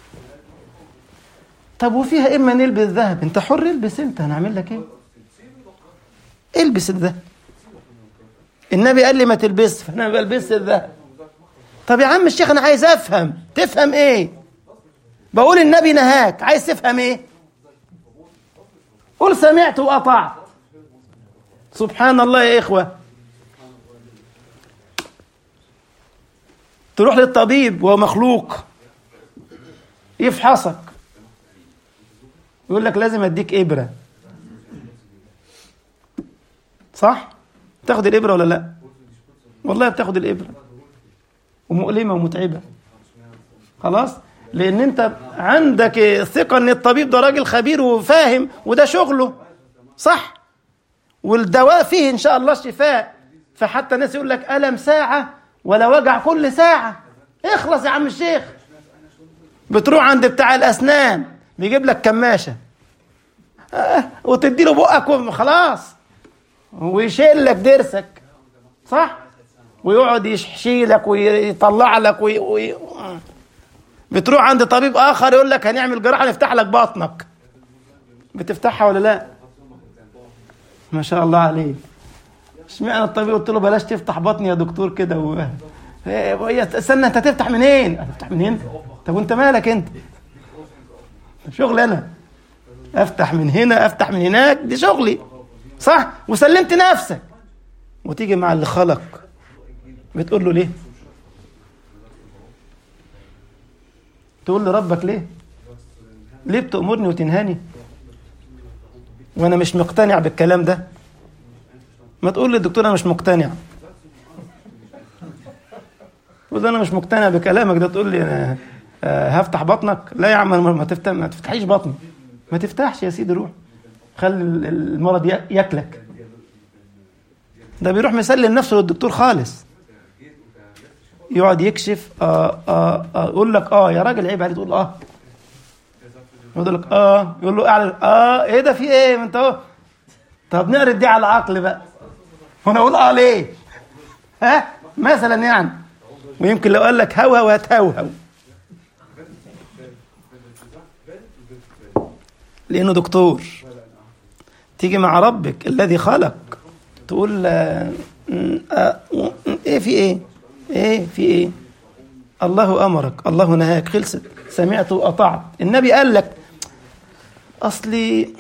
S1: طب وفيها اما نلبس ذهب انت حر البس انت هنعمل لك ايه البس الذهب النبي قال لي ما تلبس فانا ما بلبسش الذهب طب يا عم الشيخ انا عايز افهم تفهم ايه بقول النبي نهاك عايز تفهم ايه قل سمعت واطعت سبحان الله يا اخوه تروح للطبيب وهو مخلوق يفحصك يقول لك لازم اديك ابره صح تاخد الابره ولا لا والله بتاخد الابره ومؤلمه ومتعبه خلاص لان انت عندك ثقه ان الطبيب ده راجل خبير وفاهم وده شغله صح والدواء فيه ان شاء الله الشفاء فحتى الناس يقول لك الم ساعه ولا وجع كل ساعه اخلص يا عم الشيخ بتروح عند بتاع الاسنان بيجيب لك كماشه آه وتدي له بقك وخلاص ويشيل لك ضرسك صح ويقعد يشيلك ويطلع لك وي... وي... بتروح عند طبيب اخر يقول لك هنعمل جراحه نفتح لك بطنك بتفتحها ولا لا ما شاء الله عليك اشمعنى الطبيب قلت له بلاش تفتح بطني يا دكتور كده و... استنى انت تفتح منين هتفتح منين طب وانت مالك انت شغل انا افتح من هنا افتح من هناك دي شغلي صح وسلمت نفسك وتيجي مع اللي خلق بتقول له ليه تقول لربك ليه ليه بتأمرني وتنهاني وانا مش مقتنع بالكلام ده ما تقول للدكتور انا مش مقتنع تقول انا مش مقتنع بكلامك ده تقول لي انا هفتح بطنك لا يا عم ما تفتح ما تفتحيش بطني ما تفتحش يا سيدي روح خلي المرض ياكلك ده بيروح مسلم نفسه للدكتور خالص يقعد يكشف آه آه آه يقول لك اه يا راجل عيب عليك تقول اه يقول لك اه يقول له اعلى اه ايه ده في ايه ما انت اهو طب نعرض دي على العقل بقى وانا اقول اه ليه ها مثلا يعني ويمكن لو قال لك هوهو هتهوهو لانه دكتور تيجي مع ربك الذي خلق تقول آه، آه، ايه في ايه ايه في ايه الله امرك الله نهاك خلصت سمعت واطعت النبي قال لك اصلي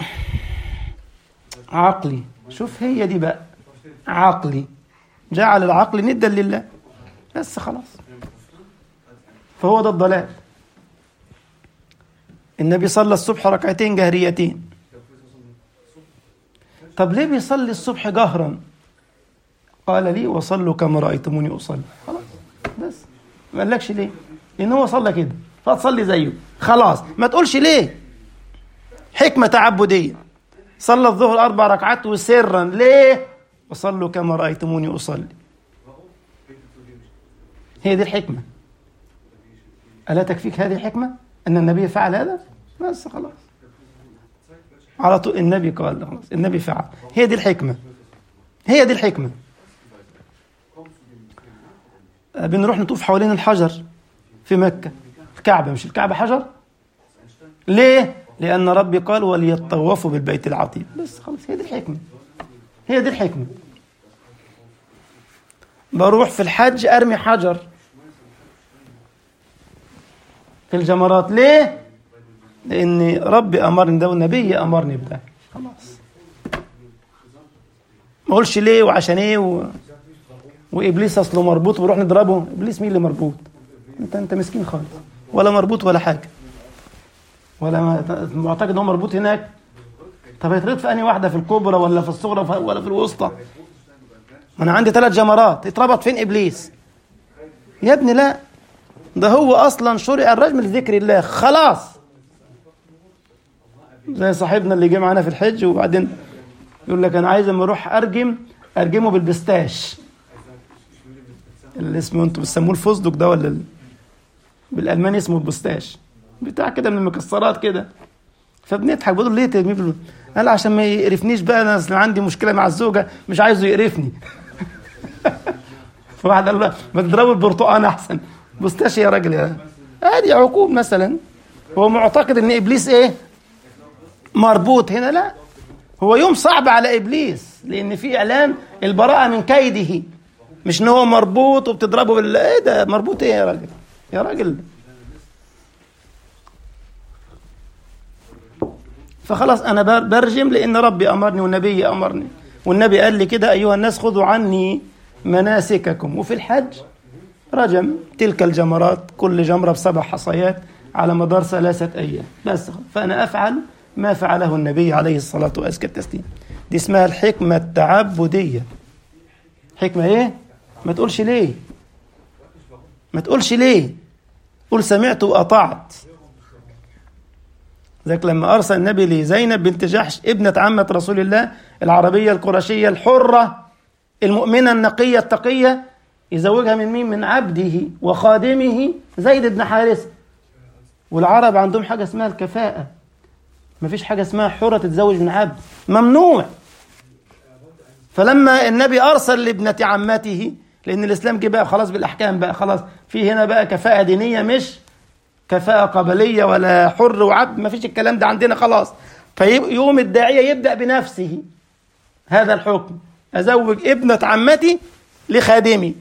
S1: عقلي شوف هي دي بقى عقلي جعل العقل ندا لله بس خلاص فهو ده الضلال النبي صلى الصبح ركعتين جهريتين طب ليه بيصلي الصبح جهرا قال لي وصلوا كما رأيتموني أصلي خلاص بس ما قالكش ليه لأن هو صلى كده فتصلي زيه خلاص ما تقولش ليه حكمة تعبدية صلى الظهر أربع ركعات وسرا ليه وصلوا كما رأيتموني أصلي هي دي الحكمة ألا تكفيك هذه الحكمة أن النبي فعل هذا بس خلاص على طول النبي قال خلاص النبي فعل هي دي الحكمة هي دي الحكمة بنروح نطوف حوالين الحجر في مكة الكعبة مش الكعبة حجر ليه؟ لأن ربي قال وليطوفوا بالبيت العتيق بس خلاص هي دي الحكمة هي دي الحكمة بروح في الحج أرمي حجر في الجمرات ليه؟ لأن ربي أمرني ده والنبي أمرني بده خلاص ما أقولش ليه وعشان إيه و... وإبليس أصله مربوط وبروح نضربه إبليس مين اللي مربوط؟ أنت أنت مسكين خالص ولا مربوط ولا حاجة ولا ما- معتقد إن هو مربوط هناك طب هيتربط في أنهي واحدة في الكبرى ولا في الصغرى ولا في الوسطى؟ ما أنا عندي ثلاث جمرات اتربط فين إبليس؟ يا ابني لا ده هو اصلا شرع الرجم لذكر الله خلاص زي صاحبنا اللي جه معانا في الحج وبعدين يقول لك انا عايز اما اروح ارجم ارجمه بالبستاش اللي اسمه انتوا بتسموه الفستق ده ولا ال- بالالماني اسمه البستاش بتاع كده من المكسرات كده فبنضحك بقول له ليه ترميه بال- قال عشان ما يقرفنيش بقى انا أصل عندي مشكله مع الزوجه مش عايزه يقرفني فواحد قال له ما تضربوا البرتقال احسن بستاش يا راجل يا ادي عقوب مثلا هو معتقد ان ابليس ايه مربوط هنا لا هو يوم صعب على ابليس لان في اعلان البراءه من كيده مش ان هو مربوط وبتضربه بال ايه ده مربوط ايه يا راجل يا راجل فخلاص انا بر- برجم لان ربي امرني والنبي امرني والنبي قال لي كده ايها الناس خذوا عني مناسككم وفي الحج رجم تلك الجمرات كل جمرة بسبع حصيات على مدار ثلاثة أيام بس فأنا أفعل ما فعله النبي عليه الصلاة وأزكى التسليم دي اسمها الحكمة التعبدية حكمة إيه؟ ما تقولش ليه ما تقولش ليه قل سمعت وأطعت ذاك لما أرسل النبي لزينب بنت جحش ابنة عمة رسول الله العربية القرشية الحرة المؤمنة النقية التقية يزوجها من مين؟ من عبده وخادمه زيد بن حارثة والعرب عندهم حاجة اسمها الكفاءة مفيش حاجة اسمها حرة تتزوج من عبد ممنوع فلما النبي أرسل لابنة عمته لأن الإسلام جه بقى خلاص بالأحكام بقى خلاص في هنا بقى كفاءة دينية مش كفاءة قبلية ولا حر وعبد مفيش الكلام ده عندنا خلاص فيقوم الداعية يبدأ بنفسه هذا الحكم أزوج ابنة عمتي لخادمي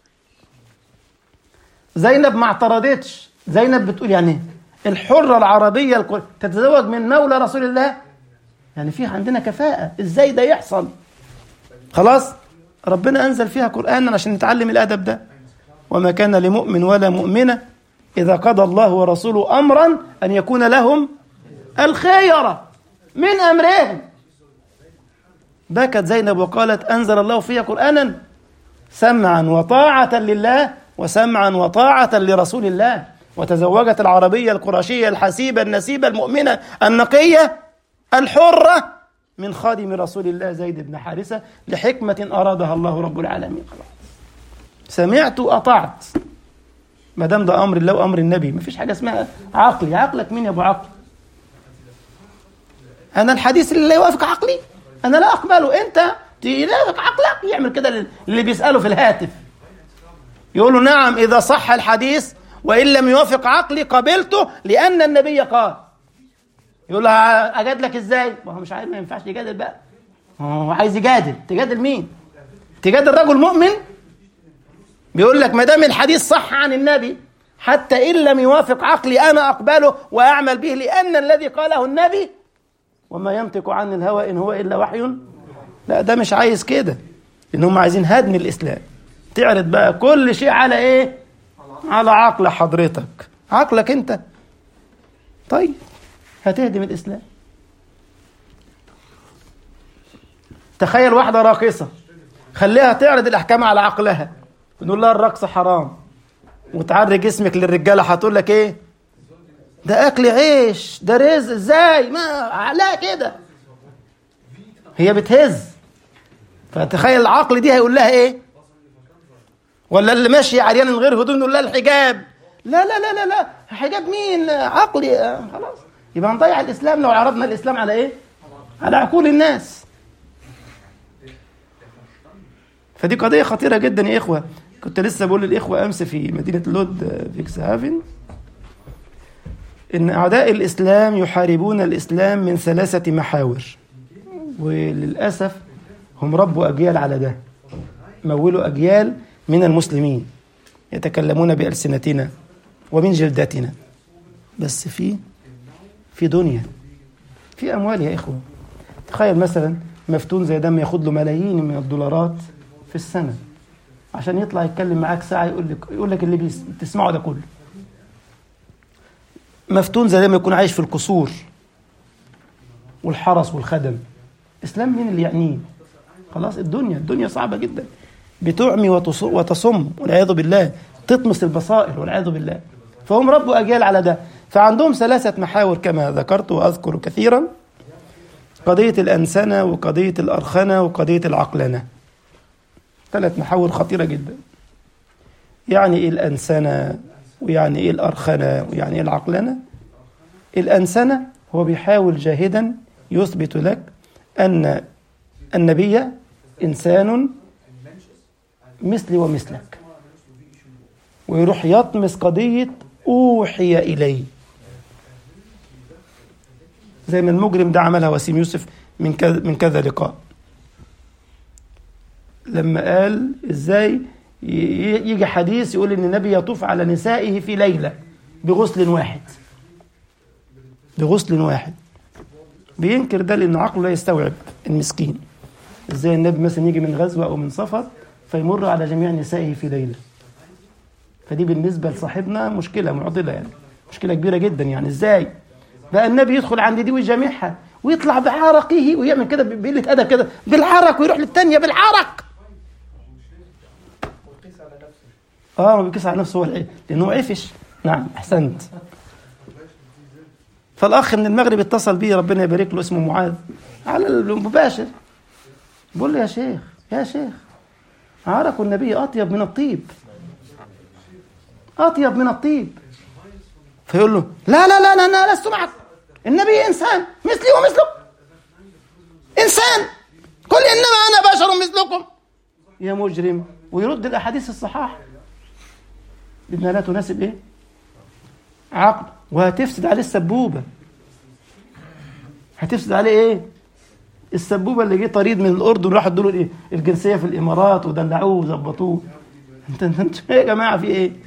S1: زينب ما اعترضتش زينب بتقول يعني الحرة العربية الكل تتزوج من مولى رسول الله يعني في عندنا كفاءة ازاي ده يحصل خلاص ربنا أنزل فيها قرآنا عشان نتعلم الأدب ده وما كان لمؤمن ولا مؤمنة إذا قضى الله ورسوله أمرا أن يكون لهم الخيرة من أمرهم بكت زينب وقالت أنزل الله فيها قرآنا سمعا وطاعة لله وسمعا وطاعة لرسول الله وتزوجت العربية القرشية الحسيبة النسيبة المؤمنة النقية الحرة من خادم رسول الله زيد بن حارثة لحكمة أرادها الله رب العالمين خلاص سمعت وأطعت ما دام ده أمر الله وأمر النبي ما فيش حاجة اسمها عقلي عقلك مين يا أبو عقل أنا الحديث اللي لا يوافق عقلي أنا لا أقبله أنت لا يوافق عقلك يعمل كده اللي بيسأله في الهاتف يقول له نعم إذا صح الحديث وإن لم يوافق عقلي قبلته لأن النبي قال يقول له أجادلك إزاي؟ ما هو مش عارف ما ينفعش يجادل بقى
S2: هو عايز يجادل تجادل مين تجادل رجل مؤمن بيقول لك ما دام الحديث صح عن النبي حتى ان لم يوافق عقلي انا اقبله واعمل به لان الذي قاله النبي وما ينطق عن الهوى ان هو الا وحي لا ده مش عايز كده ان هم عايزين هدم الاسلام تعرض بقى كل شيء على ايه على عقل حضرتك عقلك انت طيب هتهدم الاسلام تخيل واحده راقصه خليها تعرض الاحكام على عقلها نقول لها الرقص حرام وتعري جسمك للرجاله هتقول لك ايه ده اكل عيش ده رزق ازاي ما لا كده هي بتهز فتخيل العقل دي هيقول لها ايه ولا اللي ماشيه عريان من غير هدوم نقول لها الحجاب لا لا لا لا لا حجاب مين عقلي آه خلاص يبقى هنضيع الاسلام لو عرضنا الاسلام على ايه على عقول الناس فدي قضيه خطيره جدا يا اخوه كنت لسه بقول للاخوه امس في مدينه لود فيكس هافن ان اعداء الاسلام يحاربون الاسلام من ثلاثه محاور وللاسف هم ربوا اجيال على ده مولوا اجيال من المسلمين يتكلمون بألسنتنا ومن جلدتنا بس في في دنيا في أموال يا إخوة تخيل مثلا مفتون زي ده ما ياخد له ملايين من الدولارات في السنة عشان يطلع يتكلم معاك ساعة يقول لك يقول لك اللي بتسمعه ده كله مفتون زي ده ما يكون عايش في القصور والحرس والخدم إسلام مين اللي يعنيه خلاص الدنيا الدنيا صعبة جدا بتعمي وتصم والعياذ بالله تطمس البصائر والعياذ بالله فهم ربوا أجيال على ده فعندهم ثلاثة محاور كما ذكرت وأذكر كثيرا قضية الأنسنة وقضية الأرخنة وقضية العقلنة ثلاث محاور خطيرة جدا يعني إيه الأنسنة ويعني إيه الأرخنة ويعني إيه العقلنة الأنسنة هو بيحاول جاهدا يثبت لك أن النبي إنسان مثلي ومثلك ويروح يطمس قضية أوحي إليه زي ما المجرم ده عملها وسيم يوسف من كذا من كذا لقاء لما قال ازاي يجي حديث يقول ان النبي يطوف على نسائه في ليله بغسل واحد بغسل واحد بينكر ده لان عقله لا يستوعب المسكين ازاي النبي مثلا يجي من غزوه او من سفر فيمر على جميع نسائه في ليله فدي بالنسبه لصاحبنا مشكله معضله يعني مشكله كبيره جدا يعني ازاي بقى النبي يدخل عند دي ويجامعها ويطلع بعرقه ويعمل كده بقله ادب كده بالعرق ويروح للثانيه بالعرق اه ما بيقيس على نفسه هو العيب لانه عفش نعم احسنت فالاخ من المغرب اتصل بي ربنا يبارك له اسمه معاذ على المباشر بقول له يا شيخ يا شيخ عرق النبي اطيب من الطيب اطيب من الطيب فيقول له لا لا لا لا انا لست معك النبي انسان مثلي ومثلك انسان قل انما انا بشر مثلكم يا مجرم ويرد الاحاديث الصحاح بدنا لا تناسب ايه عقل وهتفسد عليه السبوبه هتفسد عليه ايه السبوبه اللي جه طريد من الاردن راح ادوا له ايه الجنسيه في الامارات ودلعوه وظبطوه انت انت يا جماعه في ايه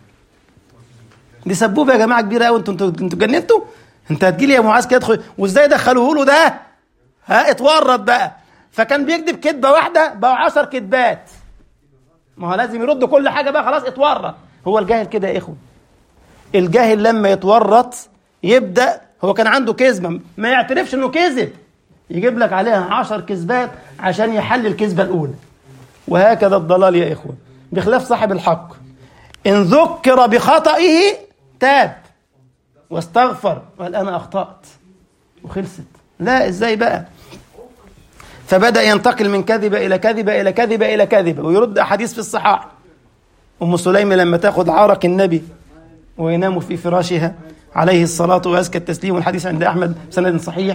S2: دي سبوبه يا جماعه كبيره قوي انتوا انتوا انتوا جننتوا انت هتجيلي يا معاذ كده ادخل وازاي دخلوه له ده ها اتورط بقى فكان بيكذب كذبه واحده بقوا 10 كذبات ما هو لازم يرد كل حاجه بقى خلاص اتورط هو الجاهل كده يا اخوه الجاهل لما يتورط يبدا هو كان عنده كذبه ما يعترفش انه كذب يجيب لك عليها عشر كذبات عشان يحل الكذبه الاولى وهكذا الضلال يا اخوه بخلاف صاحب الحق ان ذكر بخطئه تاب واستغفر وقال انا اخطات وخلصت لا ازاي بقى فبدا ينتقل من كذبه الى كذبه الى كذبه الى كذبه ويرد احاديث في الصحاح ام سليم لما تاخذ عرق النبي وينام في فراشها عليه الصلاه وازكى التسليم والحديث عند احمد بسند صحيح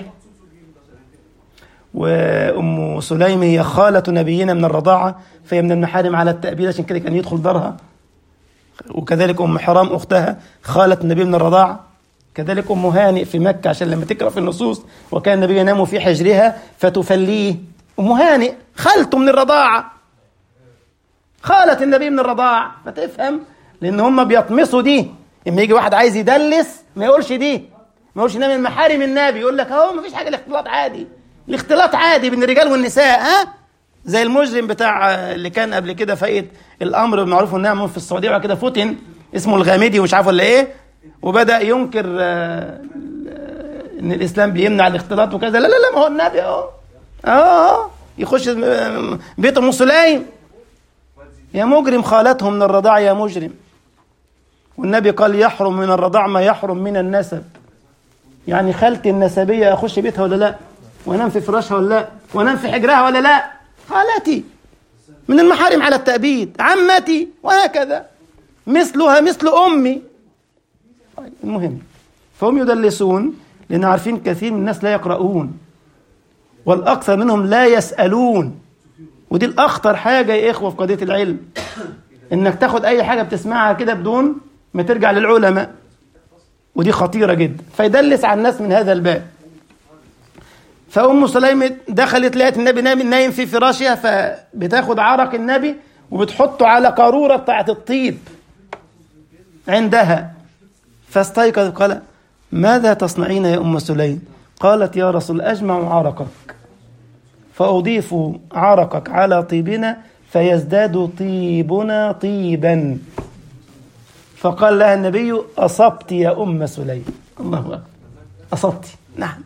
S2: وام سليم هي خاله نبينا من الرضاعه فهي من المحارم على التأبيد عشان كده كان يدخل دارها وكذلك ام حرام اختها خاله النبي من الرضاعه كذلك ام هانئ في مكه عشان لما تقرا في النصوص وكان النبي ينام في حجرها فتفليه ام هانئ خالته من الرضاعه خالة النبي من الرضاعة فتفهم لان هم بيطمسوا دي اما يجي واحد عايز يدلس ما يقولش دي ما يقولش ده من محارم النبي يقول لك اهو ما فيش حاجه الاختلاط عادي الاختلاط عادي بين الرجال والنساء ها زي المجرم بتاع اللي كان قبل كده فايت الامر بالمعروف والنهي عن المنكر في السعوديه وبعد كده فتن اسمه الغامدي ومش عارف ولا ايه وبدا ينكر آه، ان الاسلام بيمنع الاختلاط وكذا لا لا لا ما هو النبي اهو اه يخش آه، بيت ام سليم يا مجرم خالته من الرضاع يا مجرم والنبي قال يحرم من الرضاع ما يحرم من النسب يعني خالتي النسبية أخش بيتها ولا لا وأنام في فراشها ولا لا وأنام في حجرها ولا لا خالتي من المحارم على التأبيد عمتي وهكذا مثلها مثل أمي طيب، المهم فهم يدلسون لأن عارفين كثير من الناس لا يقرؤون والأكثر منهم لا يسألون ودي الأخطر حاجة يا إخوة في قضية العلم إنك تاخد أي حاجة بتسمعها كده بدون ما ترجع للعلماء ودي خطيرة جدا فيدلس على الناس من هذا الباب فأم سليم دخلت لقت النبي نايم نايم في فراشها فبتاخد عرق النبي وبتحطه على قارورة بتاعت الطيب عندها فاستيقظ قال ماذا تصنعين يا أم سليم قالت يا رسول أجمع عرقك فأضيف عرقك على طيبنا فيزداد طيبنا طيبا فقال لها النبي أصبت يا أم سليم الله أكبر أصبت نعم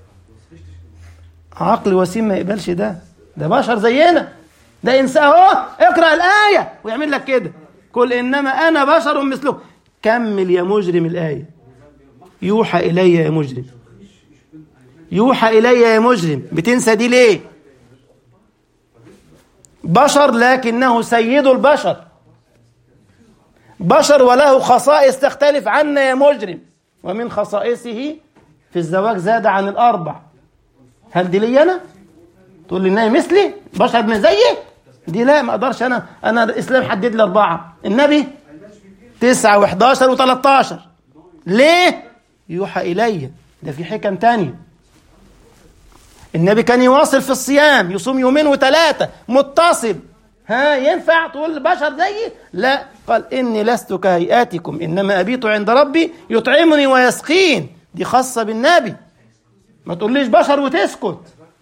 S2: عقل وسيم ما يقبلش ده ده بشر زينا ده إنسان أهو اقرأ الآية ويعمل لك كده قل إنما أنا بشر مثلكم كمل يا مجرم الآية يوحى إلي يا مجرم يوحى إلي يا مجرم بتنسى دي ليه بشر لكنه سيد البشر بشر وله خصائص تختلف عنا يا مجرم ومن خصائصه في الزواج زاد عن الأربع هل دي لي أنا؟ تقول لي إنها مثلي؟ بشر ابن زيي؟ دي لا ما أقدرش أنا أنا الإسلام حدد لي أربعة النبي تسعة وحداشر وتلاتاشر ليه؟ يوحى إلي ده في حكم تانية النبي كان يواصل في الصيام يصوم يومين وثلاثة متصل ها ينفع تقول بشر زيي لا قال إني لست كهيئاتكم إنما أبيت عند ربي يطعمني ويسقين دي خاصة بالنبي ما تقوليش بشر وتسكت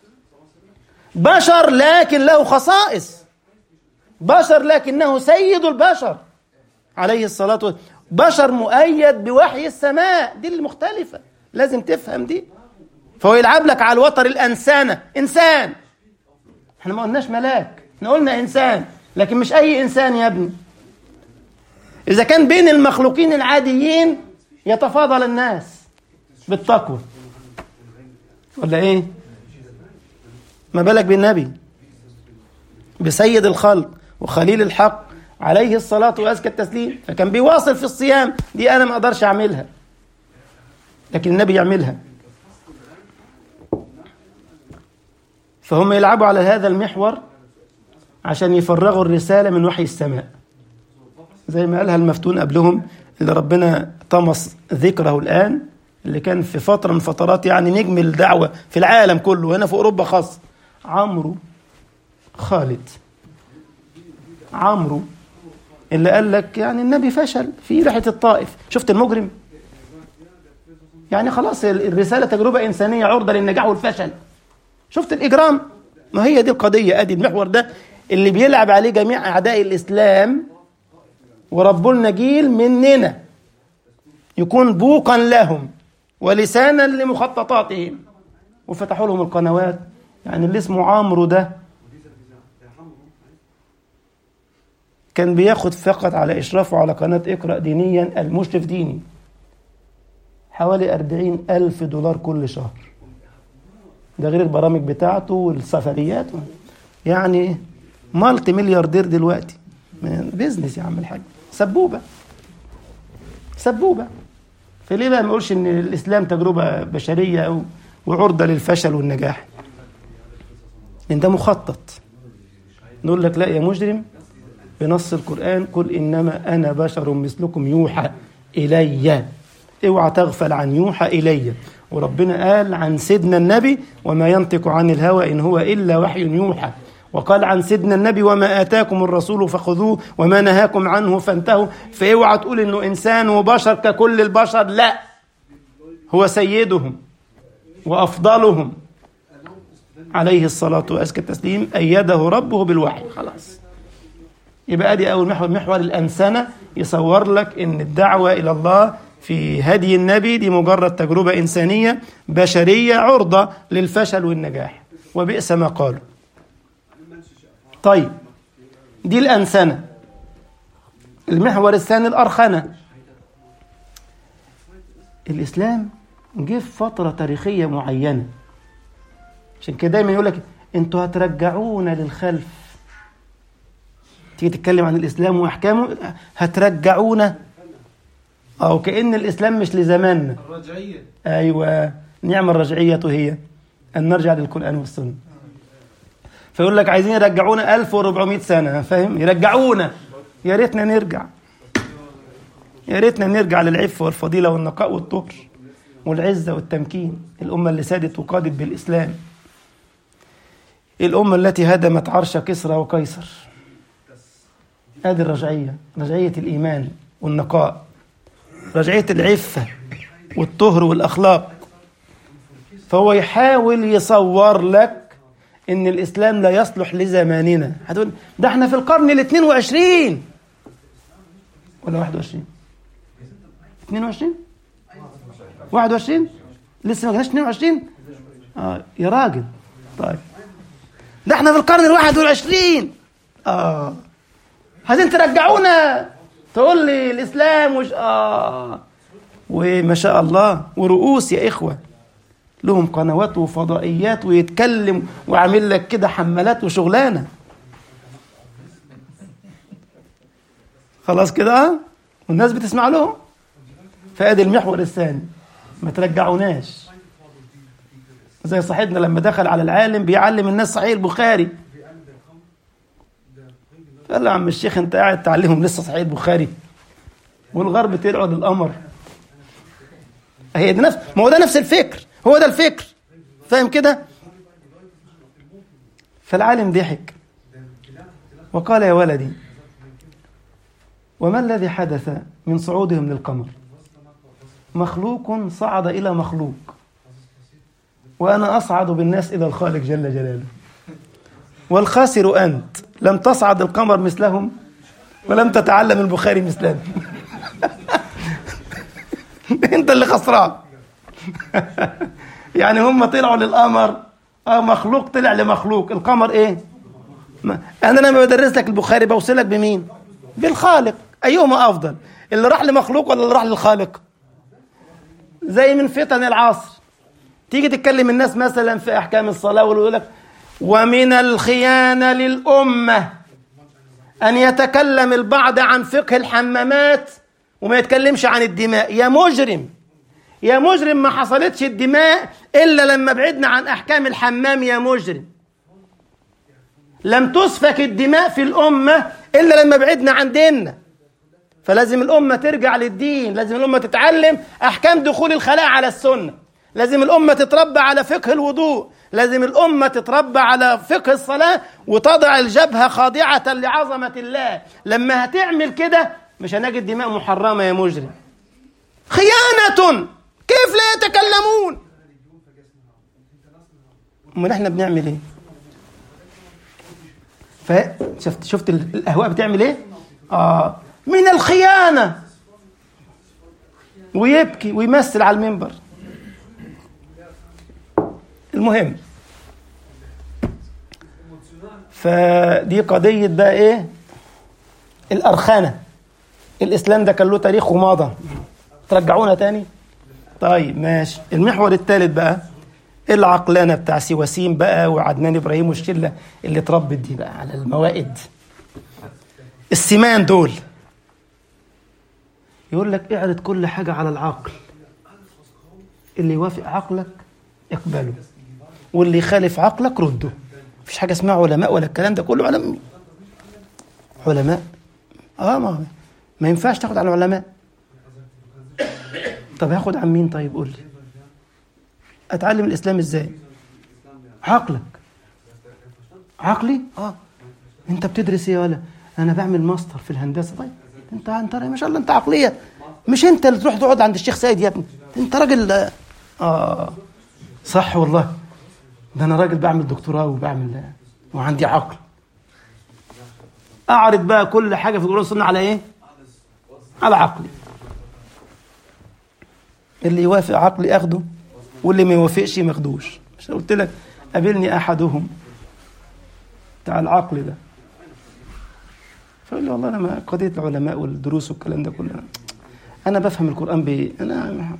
S2: بشر لكن له خصائص بشر لكنه سيد البشر عليه الصلاة والسلام بشر مؤيد بوحي السماء دي المختلفة لازم تفهم دي فهو يلعب لك على الوتر الأنسانة إنسان احنا ما قلناش ملاك احنا قلنا إنسان لكن مش أي إنسان يا ابني إذا كان بين المخلوقين العاديين يتفاضل الناس بالتقوى ولا إيه ما بالك بالنبي بسيد الخلق وخليل الحق عليه الصلاة وأزكى التسليم فكان بيواصل في الصيام دي أنا ما أقدرش أعملها لكن النبي يعملها فهم يلعبوا على هذا المحور عشان يفرغوا الرسالة من وحي السماء زي ما قالها المفتون قبلهم اللي ربنا طمس ذكره الآن اللي كان في فترة من فترات يعني نجم الدعوة في العالم كله هنا في أوروبا خاص عمرو خالد عمرو اللي قال لك يعني النبي فشل في ريحة الطائف شفت المجرم يعني خلاص الرسالة تجربة إنسانية عرضة للنجاح والفشل شفت الإجرام ما هي دي القضية أدي المحور ده اللي بيلعب عليه جميع أعداء الإسلام وربوا لنا جيل مننا يكون بوقا لهم ولسانا لمخططاتهم وفتحوا لهم القنوات يعني اللي اسمه عمرو ده كان بياخد فقط على إشرافه على قناة اقرأ دينيا المشرف ديني حوالي أربعين ألف دولار كل شهر ده غير البرامج بتاعته والسفريات يعني مالتي ملياردير دلوقتي بيزنس يا عم الحاج سبوبة سبوبة فليه بقى ما نقولش ان الاسلام تجربة بشرية أو وعرضة للفشل والنجاح لان ده مخطط نقول لك لا يا مجرم بنص القرآن قل إنما أنا بشر مثلكم يوحى إلي اوعى تغفل عن يوحى إلي وربنا قال عن سيدنا النبي وما ينطق عن الهوى إن هو إلا وحي يوحى وقال عن سيدنا النبي وما آتاكم الرسول فخذوه وما نهاكم عنه فانتهوا فاوعى تقول إنه إنسان وبشر ككل البشر لا هو سيدهم وأفضلهم عليه الصلاة وأزكى التسليم أيده ربه بالوحي خلاص يبقى دي أول محور محور الأنسنة يصور لك إن الدعوة إلى الله في هدي النبي دي مجرد تجربة إنسانية بشرية عرضة للفشل والنجاح وبئس ما قالوا طيب دي الأنسنة المحور الثاني الأرخنة الإسلام جه في فترة تاريخية معينة عشان كده دايما يقول لك انتوا هترجعونا للخلف تيجي تتكلم عن الإسلام وأحكامه هترجعونا أو كأن الإسلام مش لزماننا
S3: الرجعية
S2: أيوة نعم الرجعية هي أن نرجع للقرآن والسنة فيقول لك عايزين يرجعونا 1400 سنة فاهم يرجعونا يا ريتنا نرجع يا ريتنا نرجع للعفة والفضيلة والنقاء والطهر والعزة والتمكين الأمة اللي سادت وقادت بالإسلام الأمة التي هدمت عرش كسرى وقيصر هذه الرجعية رجعية الإيمان والنقاء رجعية العفة والطهر والأخلاق فهو يحاول يصور لك ان الاسلام لا يصلح لزماننا هتقول ده احنا في القرن ال 22 ولا 21 22 21 لسه ما جناش 22 اه يا راجل طيب ده احنا في القرن ال 21 اه عايزين ترجعونا تقول لي الاسلام وش اه وما شاء الله ورؤوس يا اخوه لهم قنوات وفضائيات ويتكلم وعامل لك كده حملات وشغلانه خلاص كده اه والناس بتسمع لهم فادي المحور الثاني ما ترجعوناش زي صاحبنا لما دخل على العالم بيعلم الناس صحيح البخاري قال له يا عم الشيخ انت قاعد تعلمهم لسه صحيح البخاري والغرب طلعوا للقمر هي دي نفس ما هو ده نفس الفكر هو ده الفكر فاهم كده فالعالم ضحك وقال يا ولدي وما الذي حدث من صعودهم للقمر مخلوق صعد إلى مخلوق وأنا أصعد بالناس إلى الخالق جل جلاله والخاسر أنت لم تصعد القمر مثلهم ولم تتعلم البخاري مثلهم انت اللي خسران يعني هم طلعوا للقمر اه مخلوق طلع لمخلوق القمر ايه ما. انا لما بدرس لك البخاري بوصلك بمين بالخالق ايهما افضل اللي راح لمخلوق ولا اللي راح للخالق زي من فتن العصر تيجي تتكلم الناس مثلا في احكام الصلاه ويقول لك ومن الخيانه للامه ان يتكلم البعض عن فقه الحمامات وما يتكلمش عن الدماء يا مجرم يا مجرم ما حصلتش الدماء إلا لما بعدنا عن أحكام الحمام يا مجرم لم تسفك الدماء في الأمة إلا لما بعدنا عن ديننا فلازم الأمة ترجع للدين لازم الأمة تتعلم أحكام دخول الخلاء على السنة لازم الأمة تتربى على فقه الوضوء لازم الأمة تتربى على فقه الصلاة وتضع الجبهة خاضعة لعظمة الله لما هتعمل كده مش هنجد دماء محرمة يا مجرم خيانة كيف لا يتكلمون امال احنا بنعمل ايه فشفت شفت الاهواء بتعمل ايه اه من الخيانه ويبكي ويمثل على المنبر المهم فدي قضيه بقى ايه الارخنه الاسلام ده كان له تاريخ ومضى ترجعونا تاني طيب ماشي المحور الثالث بقى العقلانه بتاع سواسيم بقى وعدنان ابراهيم والشله اللي اتربت دي بقى على الموائد السمان دول يقول لك اعرض كل حاجه على العقل اللي يوافق عقلك اقبله واللي يخالف عقلك رده مفيش حاجه اسمها علماء ولا الكلام ده كله علماء علماء اه ما ما ينفعش تاخد على العلماء طب هاخد عن مين طيب قول لي اتعلم الاسلام ازاي عقلك عقلي اه انت بتدرس ايه ولا انا بعمل ماستر في الهندسه طيب انت انت ما شاء الله انت عقليه مش انت اللي تروح تقعد عند الشيخ سيد يا ابني انت راجل اه صح والله ده انا راجل بعمل دكتوراه وبعمل وعندي عقل اعرض بقى كل حاجه في القران والسنه على ايه على عقلي اللي يوافق عقلي اخده واللي ما يوافقش ما ياخدوش مش قلت لك قابلني احدهم بتاع العقل ده فقال لي والله انا ما قضيه العلماء والدروس والكلام ده كله انا بفهم القران بايه انا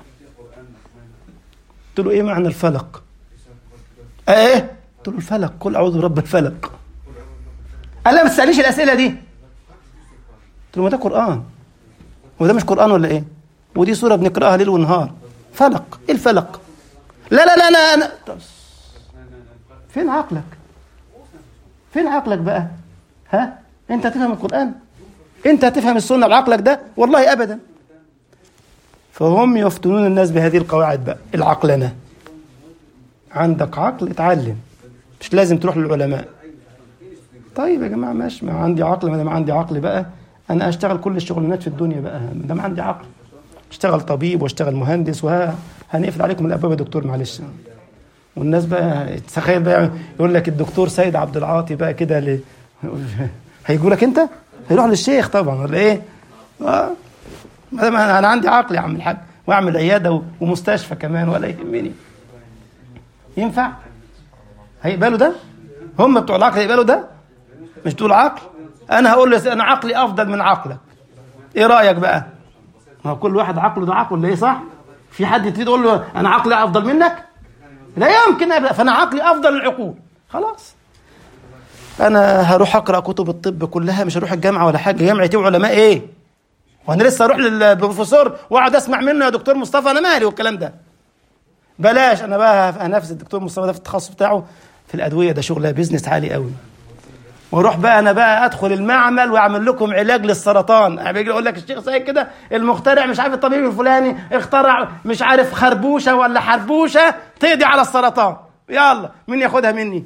S2: قلت له ايه معنى الفلق ايه قلت له الفلق قل اعوذ برب الفلق قال لا ما تسالنيش الاسئله دي قلت له ما ده قران هو ده مش قران ولا ايه ودي سوره بنقراها ليل ونهار فلق ايه الفلق لا لا لا انا انا طب فين عقلك فين عقلك بقى ها انت هتفهم القران انت هتفهم السنه بعقلك ده والله ابدا فهم يفتنون الناس بهذه القواعد بقى العقلنه عندك عقل اتعلم مش لازم تروح للعلماء طيب يا جماعه ماشي ما عندي عقل ما دام عندي عقل بقى انا اشتغل كل الشغلانات في الدنيا بقى ما دام عندي عقل اشتغل طبيب واشتغل مهندس وهنقفل عليكم الابواب يا دكتور معلش والناس بقى تخيل بقى يقول لك الدكتور سيد عبد العاطي بقى كده ل... هيجوا لك انت؟ هيروح للشيخ طبعا ولا ايه؟ اه ما دام انا عندي عقل يا عم الحاج واعمل عياده ومستشفى كمان ولا يهمني ينفع؟ هيقبلوا ده؟ هم بتوع العقل هيقبلوا ده؟ مش تقول عقل؟ انا هقول له انا عقلي افضل من عقلك ايه رايك بقى؟ ما هو كل واحد عقله ده عقله اللي ايه صح؟ في حد تيجي تقول له انا عقلي افضل منك؟ لا يمكن ابدا فانا عقلي افضل العقول خلاص انا هروح اقرا كتب الطب كلها مش هروح الجامعه ولا حاجه جامعه ايه وعلماء ايه وانا لسه اروح للبروفيسور واقعد اسمع منه يا دكتور مصطفى انا مالي والكلام ده بلاش انا بقى انافس الدكتور مصطفى ده في التخصص بتاعه في الادويه ده شغلها بيزنس عالي قوي واروح بقى انا بقى ادخل المعمل واعمل لكم علاج للسرطان يعني بيجي يقول لك الشيخ سيد كده المخترع مش عارف الطبيب الفلاني اخترع مش عارف خربوشه ولا حربوشه تقضي على السرطان يلا مين ياخدها مني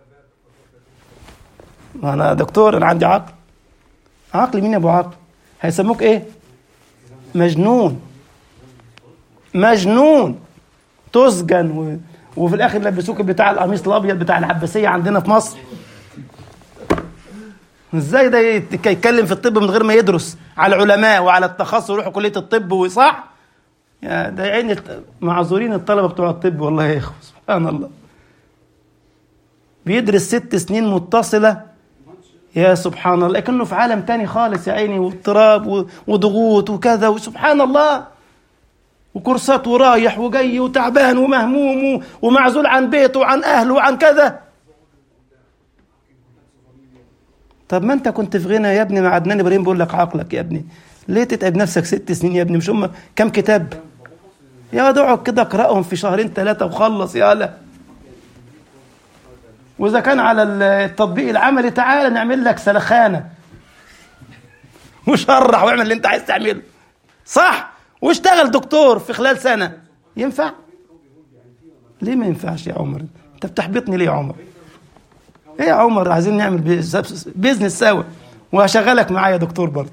S2: ما انا دكتور انا عندي عقل عقل مين يا ابو عقل هيسموك ايه مجنون مجنون تسجن و... وفي الاخر لبسوك بتاع القميص الابيض بتاع العباسيه عندنا في مصر ازاي ده يتكلم في الطب من غير ما يدرس على العلماء وعلى التخصص ويروحوا كليه الطب وصح يا ده عيني معذورين الطلبه بتوع الطب والله يا اخوه سبحان الله بيدرس ست سنين متصله يا سبحان الله لكنه في عالم تاني خالص يا عيني واضطراب وضغوط وكذا وسبحان الله وكورسات ورايح وجاي وتعبان ومهموم ومعزول عن بيته وعن اهله وعن كذا طب ما انت كنت في غنى يا ابني مع عدنان ابراهيم بيقول لك عقلك يا ابني ليه تتعب نفسك ست سنين يا ابني مش هم كم كتاب يا اقعد كده اقراهم في شهرين ثلاثه وخلص يا لا واذا كان على التطبيق العملي تعالى نعمل لك سلخانه وشرح واعمل اللي انت عايز تعمله صح واشتغل دكتور في خلال سنه ينفع ليه ما ينفعش يا عمر انت بتحبطني ليه يا عمر ايه يا عمر عايزين نعمل بيزنس سوا وهشغلك معايا دكتور برضه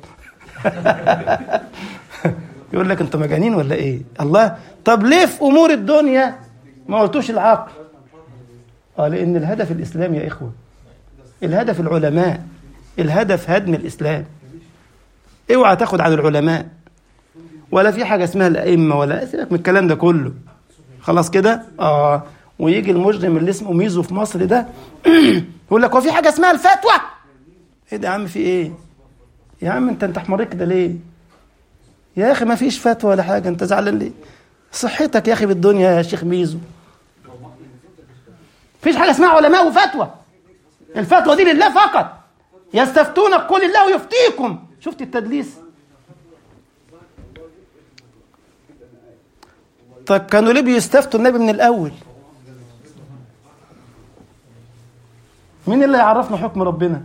S2: يقول لك انت مجانين ولا ايه الله طب ليه في امور الدنيا ما قلتوش العقل اه لان الهدف الاسلام يا اخوه الهدف العلماء الهدف هدم الاسلام اوعى تاخد على العلماء ولا في حاجه اسمها الائمه ولا سيبك من الكلام ده كله خلاص كده اه ويجي المجرم اللي اسمه ميزو في مصر ده يقول لك هو في حاجه اسمها الفتوى ايه ده يا عم في ايه يا عم انت انت حمارك كده ليه يا اخي ما فيش فتوى ولا حاجه انت زعلان ليه صحتك يا اخي بالدنيا يا شيخ ميزو فيش حاجه اسمها علماء وفتوى الفتوى دي لله فقط يستفتونك قل الله يفتيكم شفت التدليس طب كانوا ليه بيستفتوا النبي من الاول مين اللي يعرفنا حكم ربنا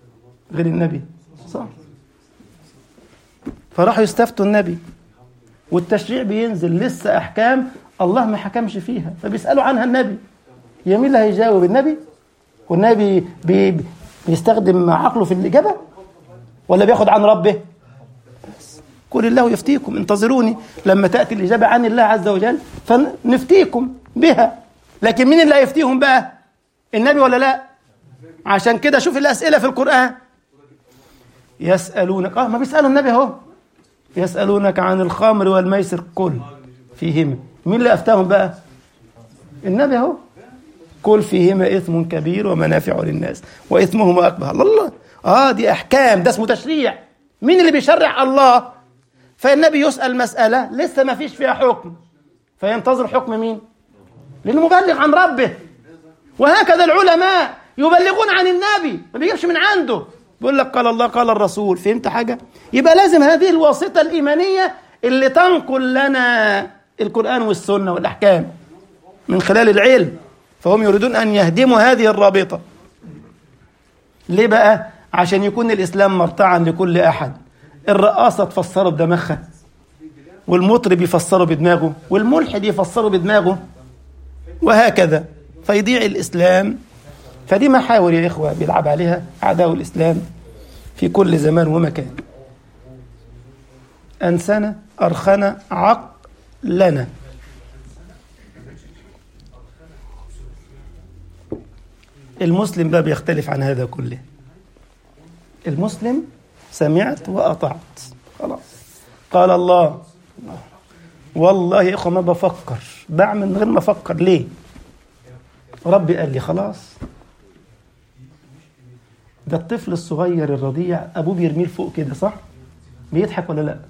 S2: غير النبي صح فراحوا يستفتوا النبي والتشريع بينزل لسه أحكام الله ما حكمش فيها فبيسألوا عنها النبي يا مين اللي هيجاوب النبي والنبي بي بيستخدم عقله في الإجابة ولا بياخد عن ربه قل الله يفتيكم انتظروني لما تأتي الإجابة عن الله عز وجل فنفتيكم بها لكن مين اللي هيفتيهم بقى النبي ولا لا عشان كده شوف الأسئلة في القرآن يسألونك اه ما بيسألوا النبي اهو يسألونك عن الخمر والميسر قل فيهما مين اللي أفتاهم بقى النبي اهو قل فيهما إثم كبير ومنافع للناس وإثمهما أكبر الله اه دي أحكام ده اسمه تشريع مين اللي بيشرع الله فالنبي يسأل مسألة لسه ما فيش فيها حكم فينتظر حكم مين لأنه مبلغ عن ربه وهكذا العلماء يبلغون عن النبي ما بيجيبش من عنده بيقول لك قال الله قال الرسول فهمت حاجة يبقى لازم هذه الواسطة الإيمانية اللي تنقل لنا القرآن والسنة والأحكام من خلال العلم فهم يريدون أن يهدموا هذه الرابطة ليه بقى عشان يكون الإسلام مرتعا لكل أحد الرقاصة تفسره بدماغها والمطرب يفسره بدماغه والملحد يفسره بدماغه وهكذا فيضيع الإسلام فدي محاور يا إخوة بيلعب عليها أعداء الإسلام في كل زمان ومكان أنسنا أرخنا عقلنا المسلم بقى بيختلف عن هذا كله المسلم سمعت وأطعت خلاص قال الله والله يا إخوة ما بفكر بعمل من غير ما أفكر ليه ربي قال لي خلاص ده الطفل الصغير الرضيع أبوه بيرميه لفوق كده صح بيضحك ولا لا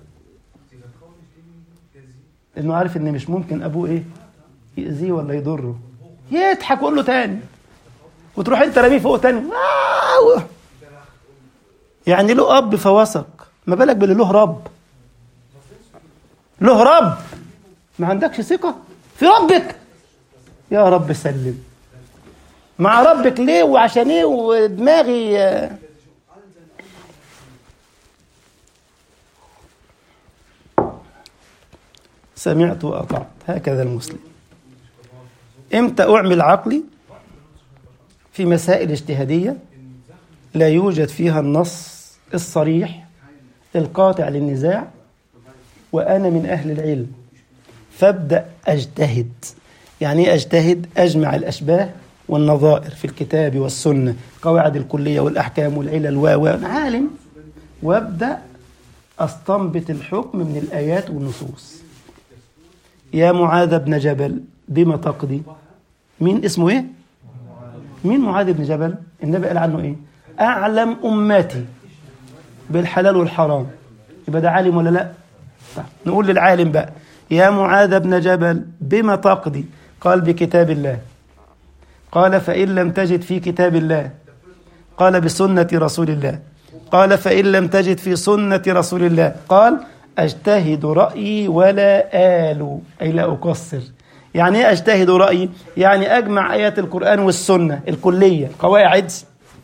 S2: لأنه عارف إن مش ممكن أبوه إيه يأذيه ولا يضره يضحك ويقول له تاني وتروح انت راميه فوق تاني آه. يعني له اب فوثق ما بالك باللي له رب له رب ما عندكش ثقه في ربك يا رب سلم مع ربك ليه وعشان ايه ودماغي سمعت واطعت هكذا المسلم امتى اعمل عقلي في مسائل اجتهاديه لا يوجد فيها النص الصريح القاطع للنزاع وأنا من أهل العلم فابدأ أجتهد يعني إيه أجتهد أجمع الأشباه والنظائر في الكتاب والسنة قواعد الكلية والأحكام والعلل و عالم وابدأ أستنبط الحكم من الآيات والنصوص يا معاذ بن جبل بما تقضي مين اسمه ايه مين معاذ بن جبل النبي قال عنه ايه أعلم أمتي بالحلال والحرام يبقى ده عالم ولا لا طيب. نقول للعالم بقى يا معاذ بن جبل بما تقضي قال بكتاب الله قال فإن لم تجد في كتاب الله قال بسنة رسول الله قال فإن لم تجد في سنة رسول الله قال أجتهد رأيي ولا آل أي لا أقصر يعني إيه أجتهد رأيي يعني أجمع آيات القرآن والسنة الكلية قواعد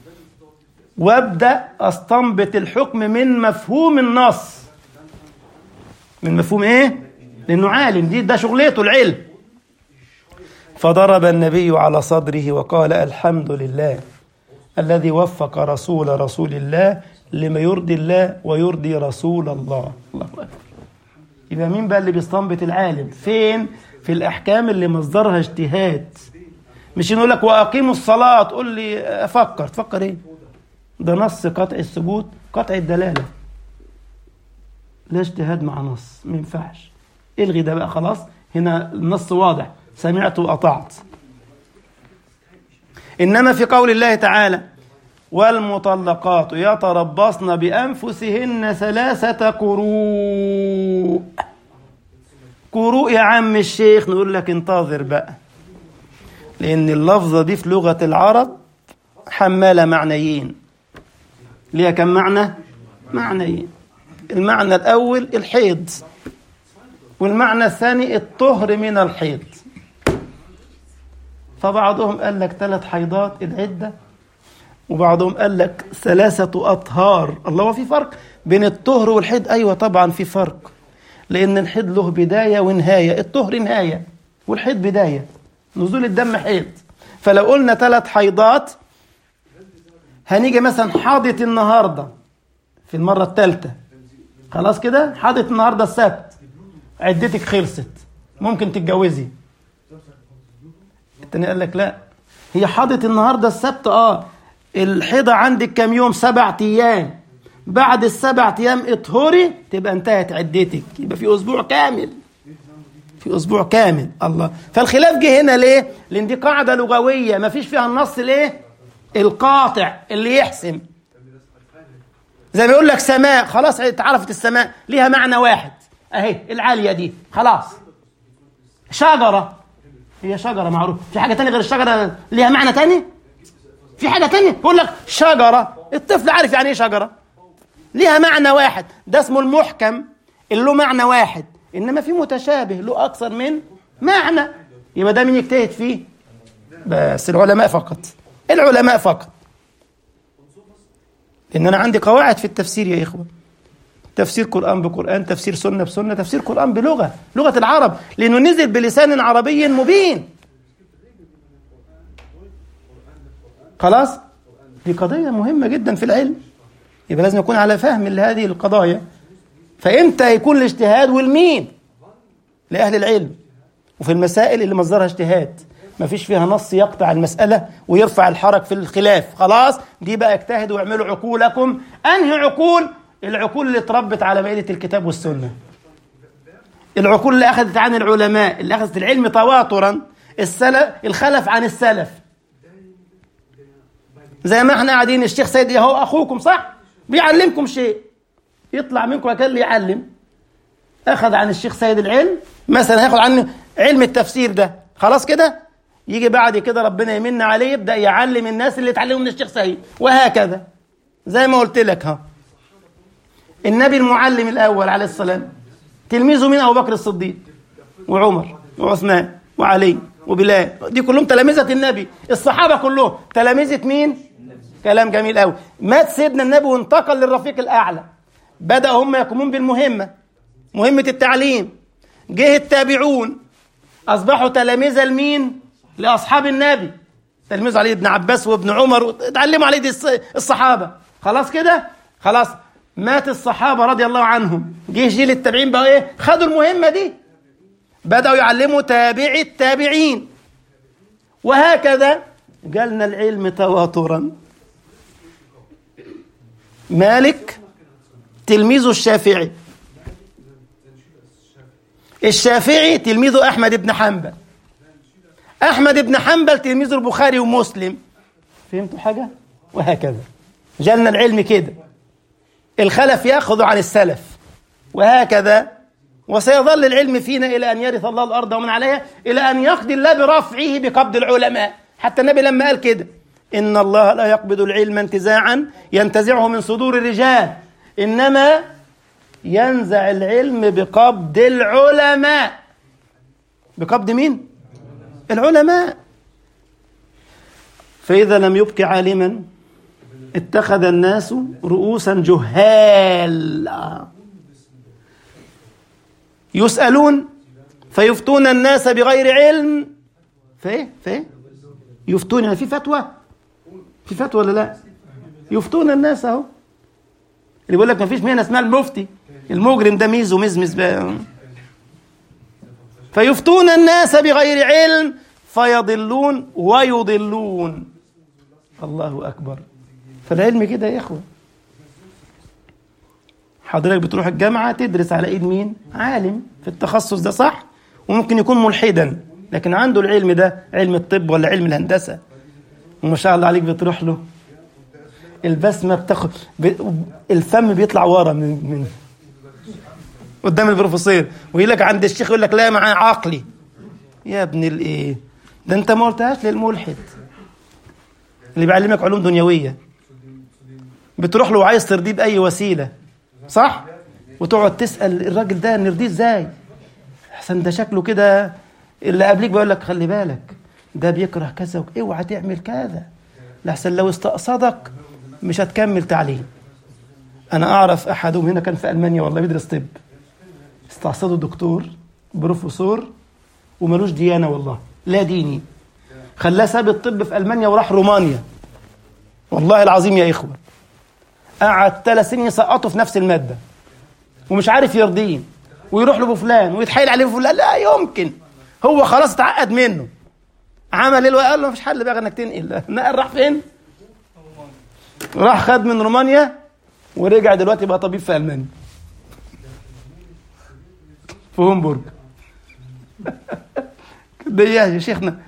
S2: وابدا استنبط الحكم من مفهوم النص من مفهوم ايه لانه عالم دي ده شغلته العلم فضرب النبي على صدره وقال الحمد لله الذي وفق رسول رسول الله لما يرضي الله ويرضي رسول الله الله أكبر يبقى مين بقى اللي بيستنبط العالم فين في الاحكام اللي مصدرها اجتهاد مش نقول لك واقيموا الصلاه تقول لي افكر تفكر ايه ده نص قطع الثبوت قطع الدلالة لا اجتهاد مع نص ما ينفعش الغي ده بقى خلاص هنا النص واضح سمعت وأطعت إنما في قول الله تعالى والمطلقات يتربصن بأنفسهن ثلاثة قروء قروء يا عم الشيخ نقول لك انتظر بقى لأن اللفظة دي في لغة العرب حمالة معنيين ليها كم معنى؟ معنيين المعنى الأول الحيض والمعنى الثاني الطهر من الحيض فبعضهم قال لك ثلاث حيضات العدة وبعضهم قال لك ثلاثة أطهار الله وفي فرق بين الطهر والحيض أيوة طبعا في فرق لأن الحيض له بداية ونهاية الطهر نهاية والحيض بداية نزول الدم حيض فلو قلنا ثلاث حيضات هنيجي مثلا حاضت النهارده في المرة الثالثة خلاص كده حاضت النهارده السبت عدتك خلصت ممكن تتجوزي التاني قال لك لا هي حاضت النهارده السبت اه الحيضة عندك كام يوم سبع ايام بعد السبع ايام اطهري تبقى انتهت عدتك يبقى في اسبوع كامل في اسبوع كامل الله فالخلاف جه هنا ليه لان دي قاعده لغويه ما فيش فيها النص ليه القاطع اللي يحسم زي ما يقول لك سماء خلاص اتعرفت السماء ليها معنى واحد اهي العاليه دي خلاص شجره هي شجره معروف في حاجه تانية غير الشجره ليها معنى تاني في حاجه تانية يقول لك شجره الطفل عارف يعني ايه شجره ليها معنى واحد ده اسمه المحكم اللي له معنى واحد انما في متشابه له اكثر من معنى يبقى ده مين يجتهد فيه بس العلماء فقط العلماء فقط لان انا عندي قواعد في التفسير يا اخوه تفسير قرآن بقرآن تفسير سنة بسنة تفسير قرآن بلغة لغة العرب لأنه نزل بلسان عربي مبين خلاص دي قضية مهمة جدا في العلم يبقى لازم يكون على فهم لهذه القضايا فإمتى يكون الاجتهاد والمين لأهل العلم وفي المسائل اللي مصدرها اجتهاد ما فيش فيها نص يقطع المسألة ويرفع الحرج في الخلاف خلاص دي بقى اجتهدوا واعملوا عقولكم أنهي عقول العقول اللي اتربت على مائدة الكتاب والسنة العقول اللي أخذت عن العلماء اللي أخذت العلم تواترا السلف الخلف عن السلف زي ما احنا قاعدين الشيخ سيد اهو اخوكم صح بيعلمكم شيء يطلع منكم كان اللي يعلم اخذ عن الشيخ سيد العلم مثلا هياخد عنه علم التفسير ده خلاص كده يجي بعد كده ربنا يمن عليه يبدا يعلم الناس اللي اتعلموا من الشيخ سيد وهكذا زي ما قلت لك ها النبي المعلم الاول عليه السلام تلميذه مين ابو بكر الصديق وعمر وعثمان وعلي وبلال دي كلهم تلامذه النبي الصحابه كلهم تلامذه مين كلام جميل قوي مات سيدنا النبي وانتقل للرفيق الاعلى بدا هم يقومون بالمهمه مهمه التعليم جه التابعون اصبحوا تلامذه لمين لاصحاب النبي تلميذ علي بن عباس وابن عمر اتعلموا عليه دي الصحابه خلاص كده خلاص مات الصحابه رضي الله عنهم جه جيل التابعين بقى ايه خدوا المهمه دي بداوا يعلموا تابعي التابعين وهكذا جالنا العلم تواترا مالك تلميذه الشافعي الشافعي تلميذه احمد بن حنبل احمد بن حنبل تلميذ البخاري ومسلم فهمتوا حاجه وهكذا جالنا العلم كده الخلف ياخذ عن السلف وهكذا وسيظل العلم فينا الى ان يرث الله الارض ومن عليها الى ان يقضي الله برفعه بقبض العلماء حتى النبي لما قال كده ان الله لا يقبض العلم انتزاعا ينتزعه من صدور الرجال انما ينزع العلم بقبض العلماء بقبض مين العلماء فإذا لم يبق عالما اتخذ الناس رؤوسا جهال يسألون فيفتون الناس بغير علم فايه فايه يفتون يعني في فتوى في فتوى ولا لا يفتون الناس اهو اللي بيقول لك ما فيش مهنه اسمها المفتي المجرم ده ميز ومزمز بقى فيفتون الناس بغير علم فيضلون ويضلون الله اكبر فالعلم كده يا اخوه حضرتك بتروح الجامعه تدرس على ايد مين عالم في التخصص ده صح وممكن يكون ملحدا لكن عنده العلم ده علم الطب ولا علم الهندسه وما شاء الله عليك بتروح له البسمه بتاخد ب... الفم بيطلع ورا من من قدام البروفيسور ويقول لك عند الشيخ يقول لك لا معاه عقلي يا ابن الايه ده انت ما قلتهاش للملحد اللي بيعلمك علوم دنيويه بتروح له وعايز ترضيه باي وسيله صح وتقعد تسال الراجل ده نرضيه ازاي احسن ده شكله كده اللي قبليك بيقول لك خلي بالك ده بيكره كذا اوعى تعمل كذا لحسن لو استقصدك مش هتكمل تعليم انا اعرف احدهم هنا كان في المانيا والله بيدرس طب استعصدوا دكتور بروفيسور وملوش ديانة والله لا ديني خلاه ساب الطب في ألمانيا وراح رومانيا والله العظيم يا إخوة قعد ثلاث سنين يسقطوا في نفس المادة ومش عارف يرضيه ويروح له فلان ويتحايل عليه فلان لا يمكن هو خلاص اتعقد منه عمل ايه قال له مفيش حل بقى انك تنقل نقل راح فين راح خد من رومانيا ورجع دلوقتي بقى طبيب في المانيا في هومبورج ده يا شيخنا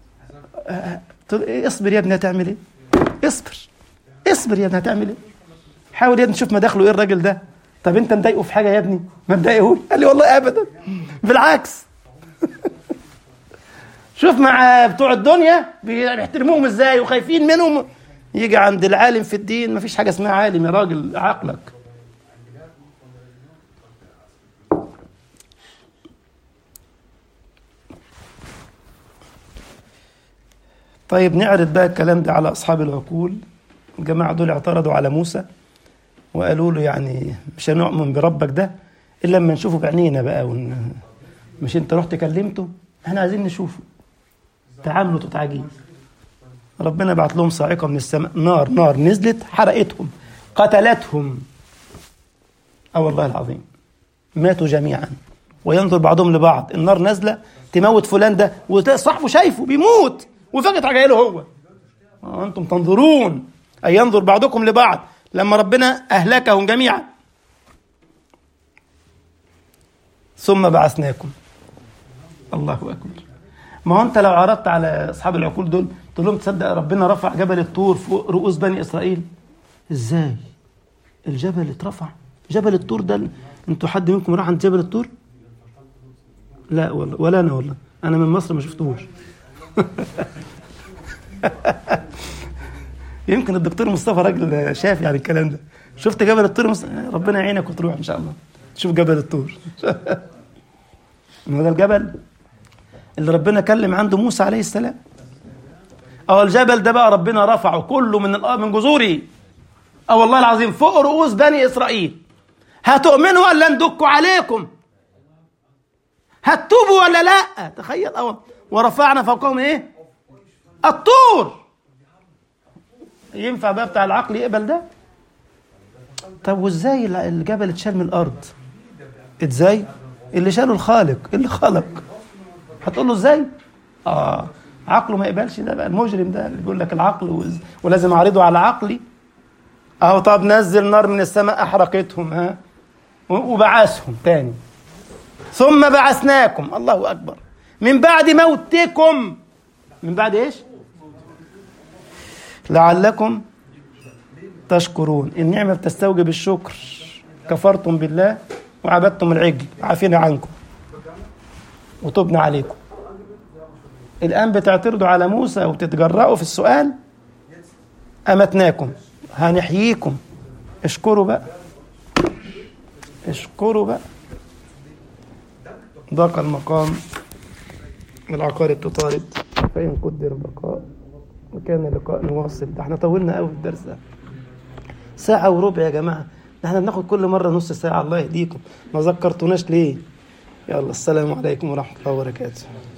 S2: اصبر يا ابني هتعمل ايه اصبر اصبر يا ابني هتعمل ايه حاول يا ابني شوف مداخله ايه الراجل ده طب انت مضايقه في حاجه يا ابني ما مضايقهوش قال لي والله ابدا بالعكس شوف مع بتوع الدنيا بيحترموهم ازاي وخايفين منهم يجي عند العالم في الدين ما فيش حاجه اسمها عالم يا راجل عقلك طيب نعرض بقى الكلام ده على اصحاب العقول الجماعه دول اعترضوا على موسى وقالوا له يعني مش هنؤمن بربك ده الا لما نشوفه بعينينا بقى ون... مش انت رحت كلمته احنا عايزين نشوفه تعاملوا تعجيز ربنا بعت لهم صاعقه من السماء نار نار نزلت حرقتهم قتلتهم اه والله العظيم ماتوا جميعا وينظر بعضهم لبعض النار نازله تموت فلان ده وصاحبه شايفه بيموت وفجاه تروح جاي له هو انتم تنظرون اي ينظر بعضكم لبعض لما ربنا اهلكهم جميعا ثم بعثناكم الله اكبر ما هو انت لو عرضت على اصحاب العقول دول تقول لهم تصدق ربنا رفع جبل الطور فوق رؤوس بني اسرائيل ازاي الجبل اترفع جبل الطور ده انتوا حد منكم راح عند جبل الطور لا والله ولا انا والله انا من مصر ما شفتوش يمكن الدكتور مصطفى راجل شاف يعني الكلام ده شفت جبل الطور مص... ربنا يعينك وتروح ان شاء الله تشوف جبل الطور هو ده الجبل اللي ربنا كلم عنده موسى عليه السلام اه الجبل ده بقى ربنا رفعه كله من من جذوره اه والله العظيم فوق رؤوس بني اسرائيل هتؤمنوا ولا ندكوا عليكم هتتوبوا ولا لا تخيل اه ورفعنا فوقهم ايه الطور ينفع بقى بتاع العقل يقبل ده طب وازاي الجبل اتشال من الارض ازاي اللي شاله الخالق اللي خلق هتقول له ازاي اه عقله ما يقبلش ده بقى المجرم ده اللي بيقول لك العقل ولازم اعرضه على عقلي اهو طب نزل نار من السماء احرقتهم ها وبعثهم تاني ثم بعثناكم الله اكبر من بعد موتكم من بعد ايش لعلكم تشكرون النعمة بتستوجب الشكر كفرتم بالله وعبدتم العجل عافينا عنكم وتبنا عليكم الآن بتعترضوا على موسى وبتتجرأوا في السؤال أمتناكم هنحييكم اشكروا بقى اشكروا بقى ضاق المقام العقارب تطارد فإن قدر بقاء وكان لقاء نواصل ده احنا طولنا قوي في الدرس ده ساعة وربع يا جماعة ده احنا بناخد كل مرة نص ساعة الله يهديكم ما ذكرتوناش ليه يلا السلام عليكم ورحمة الله وبركاته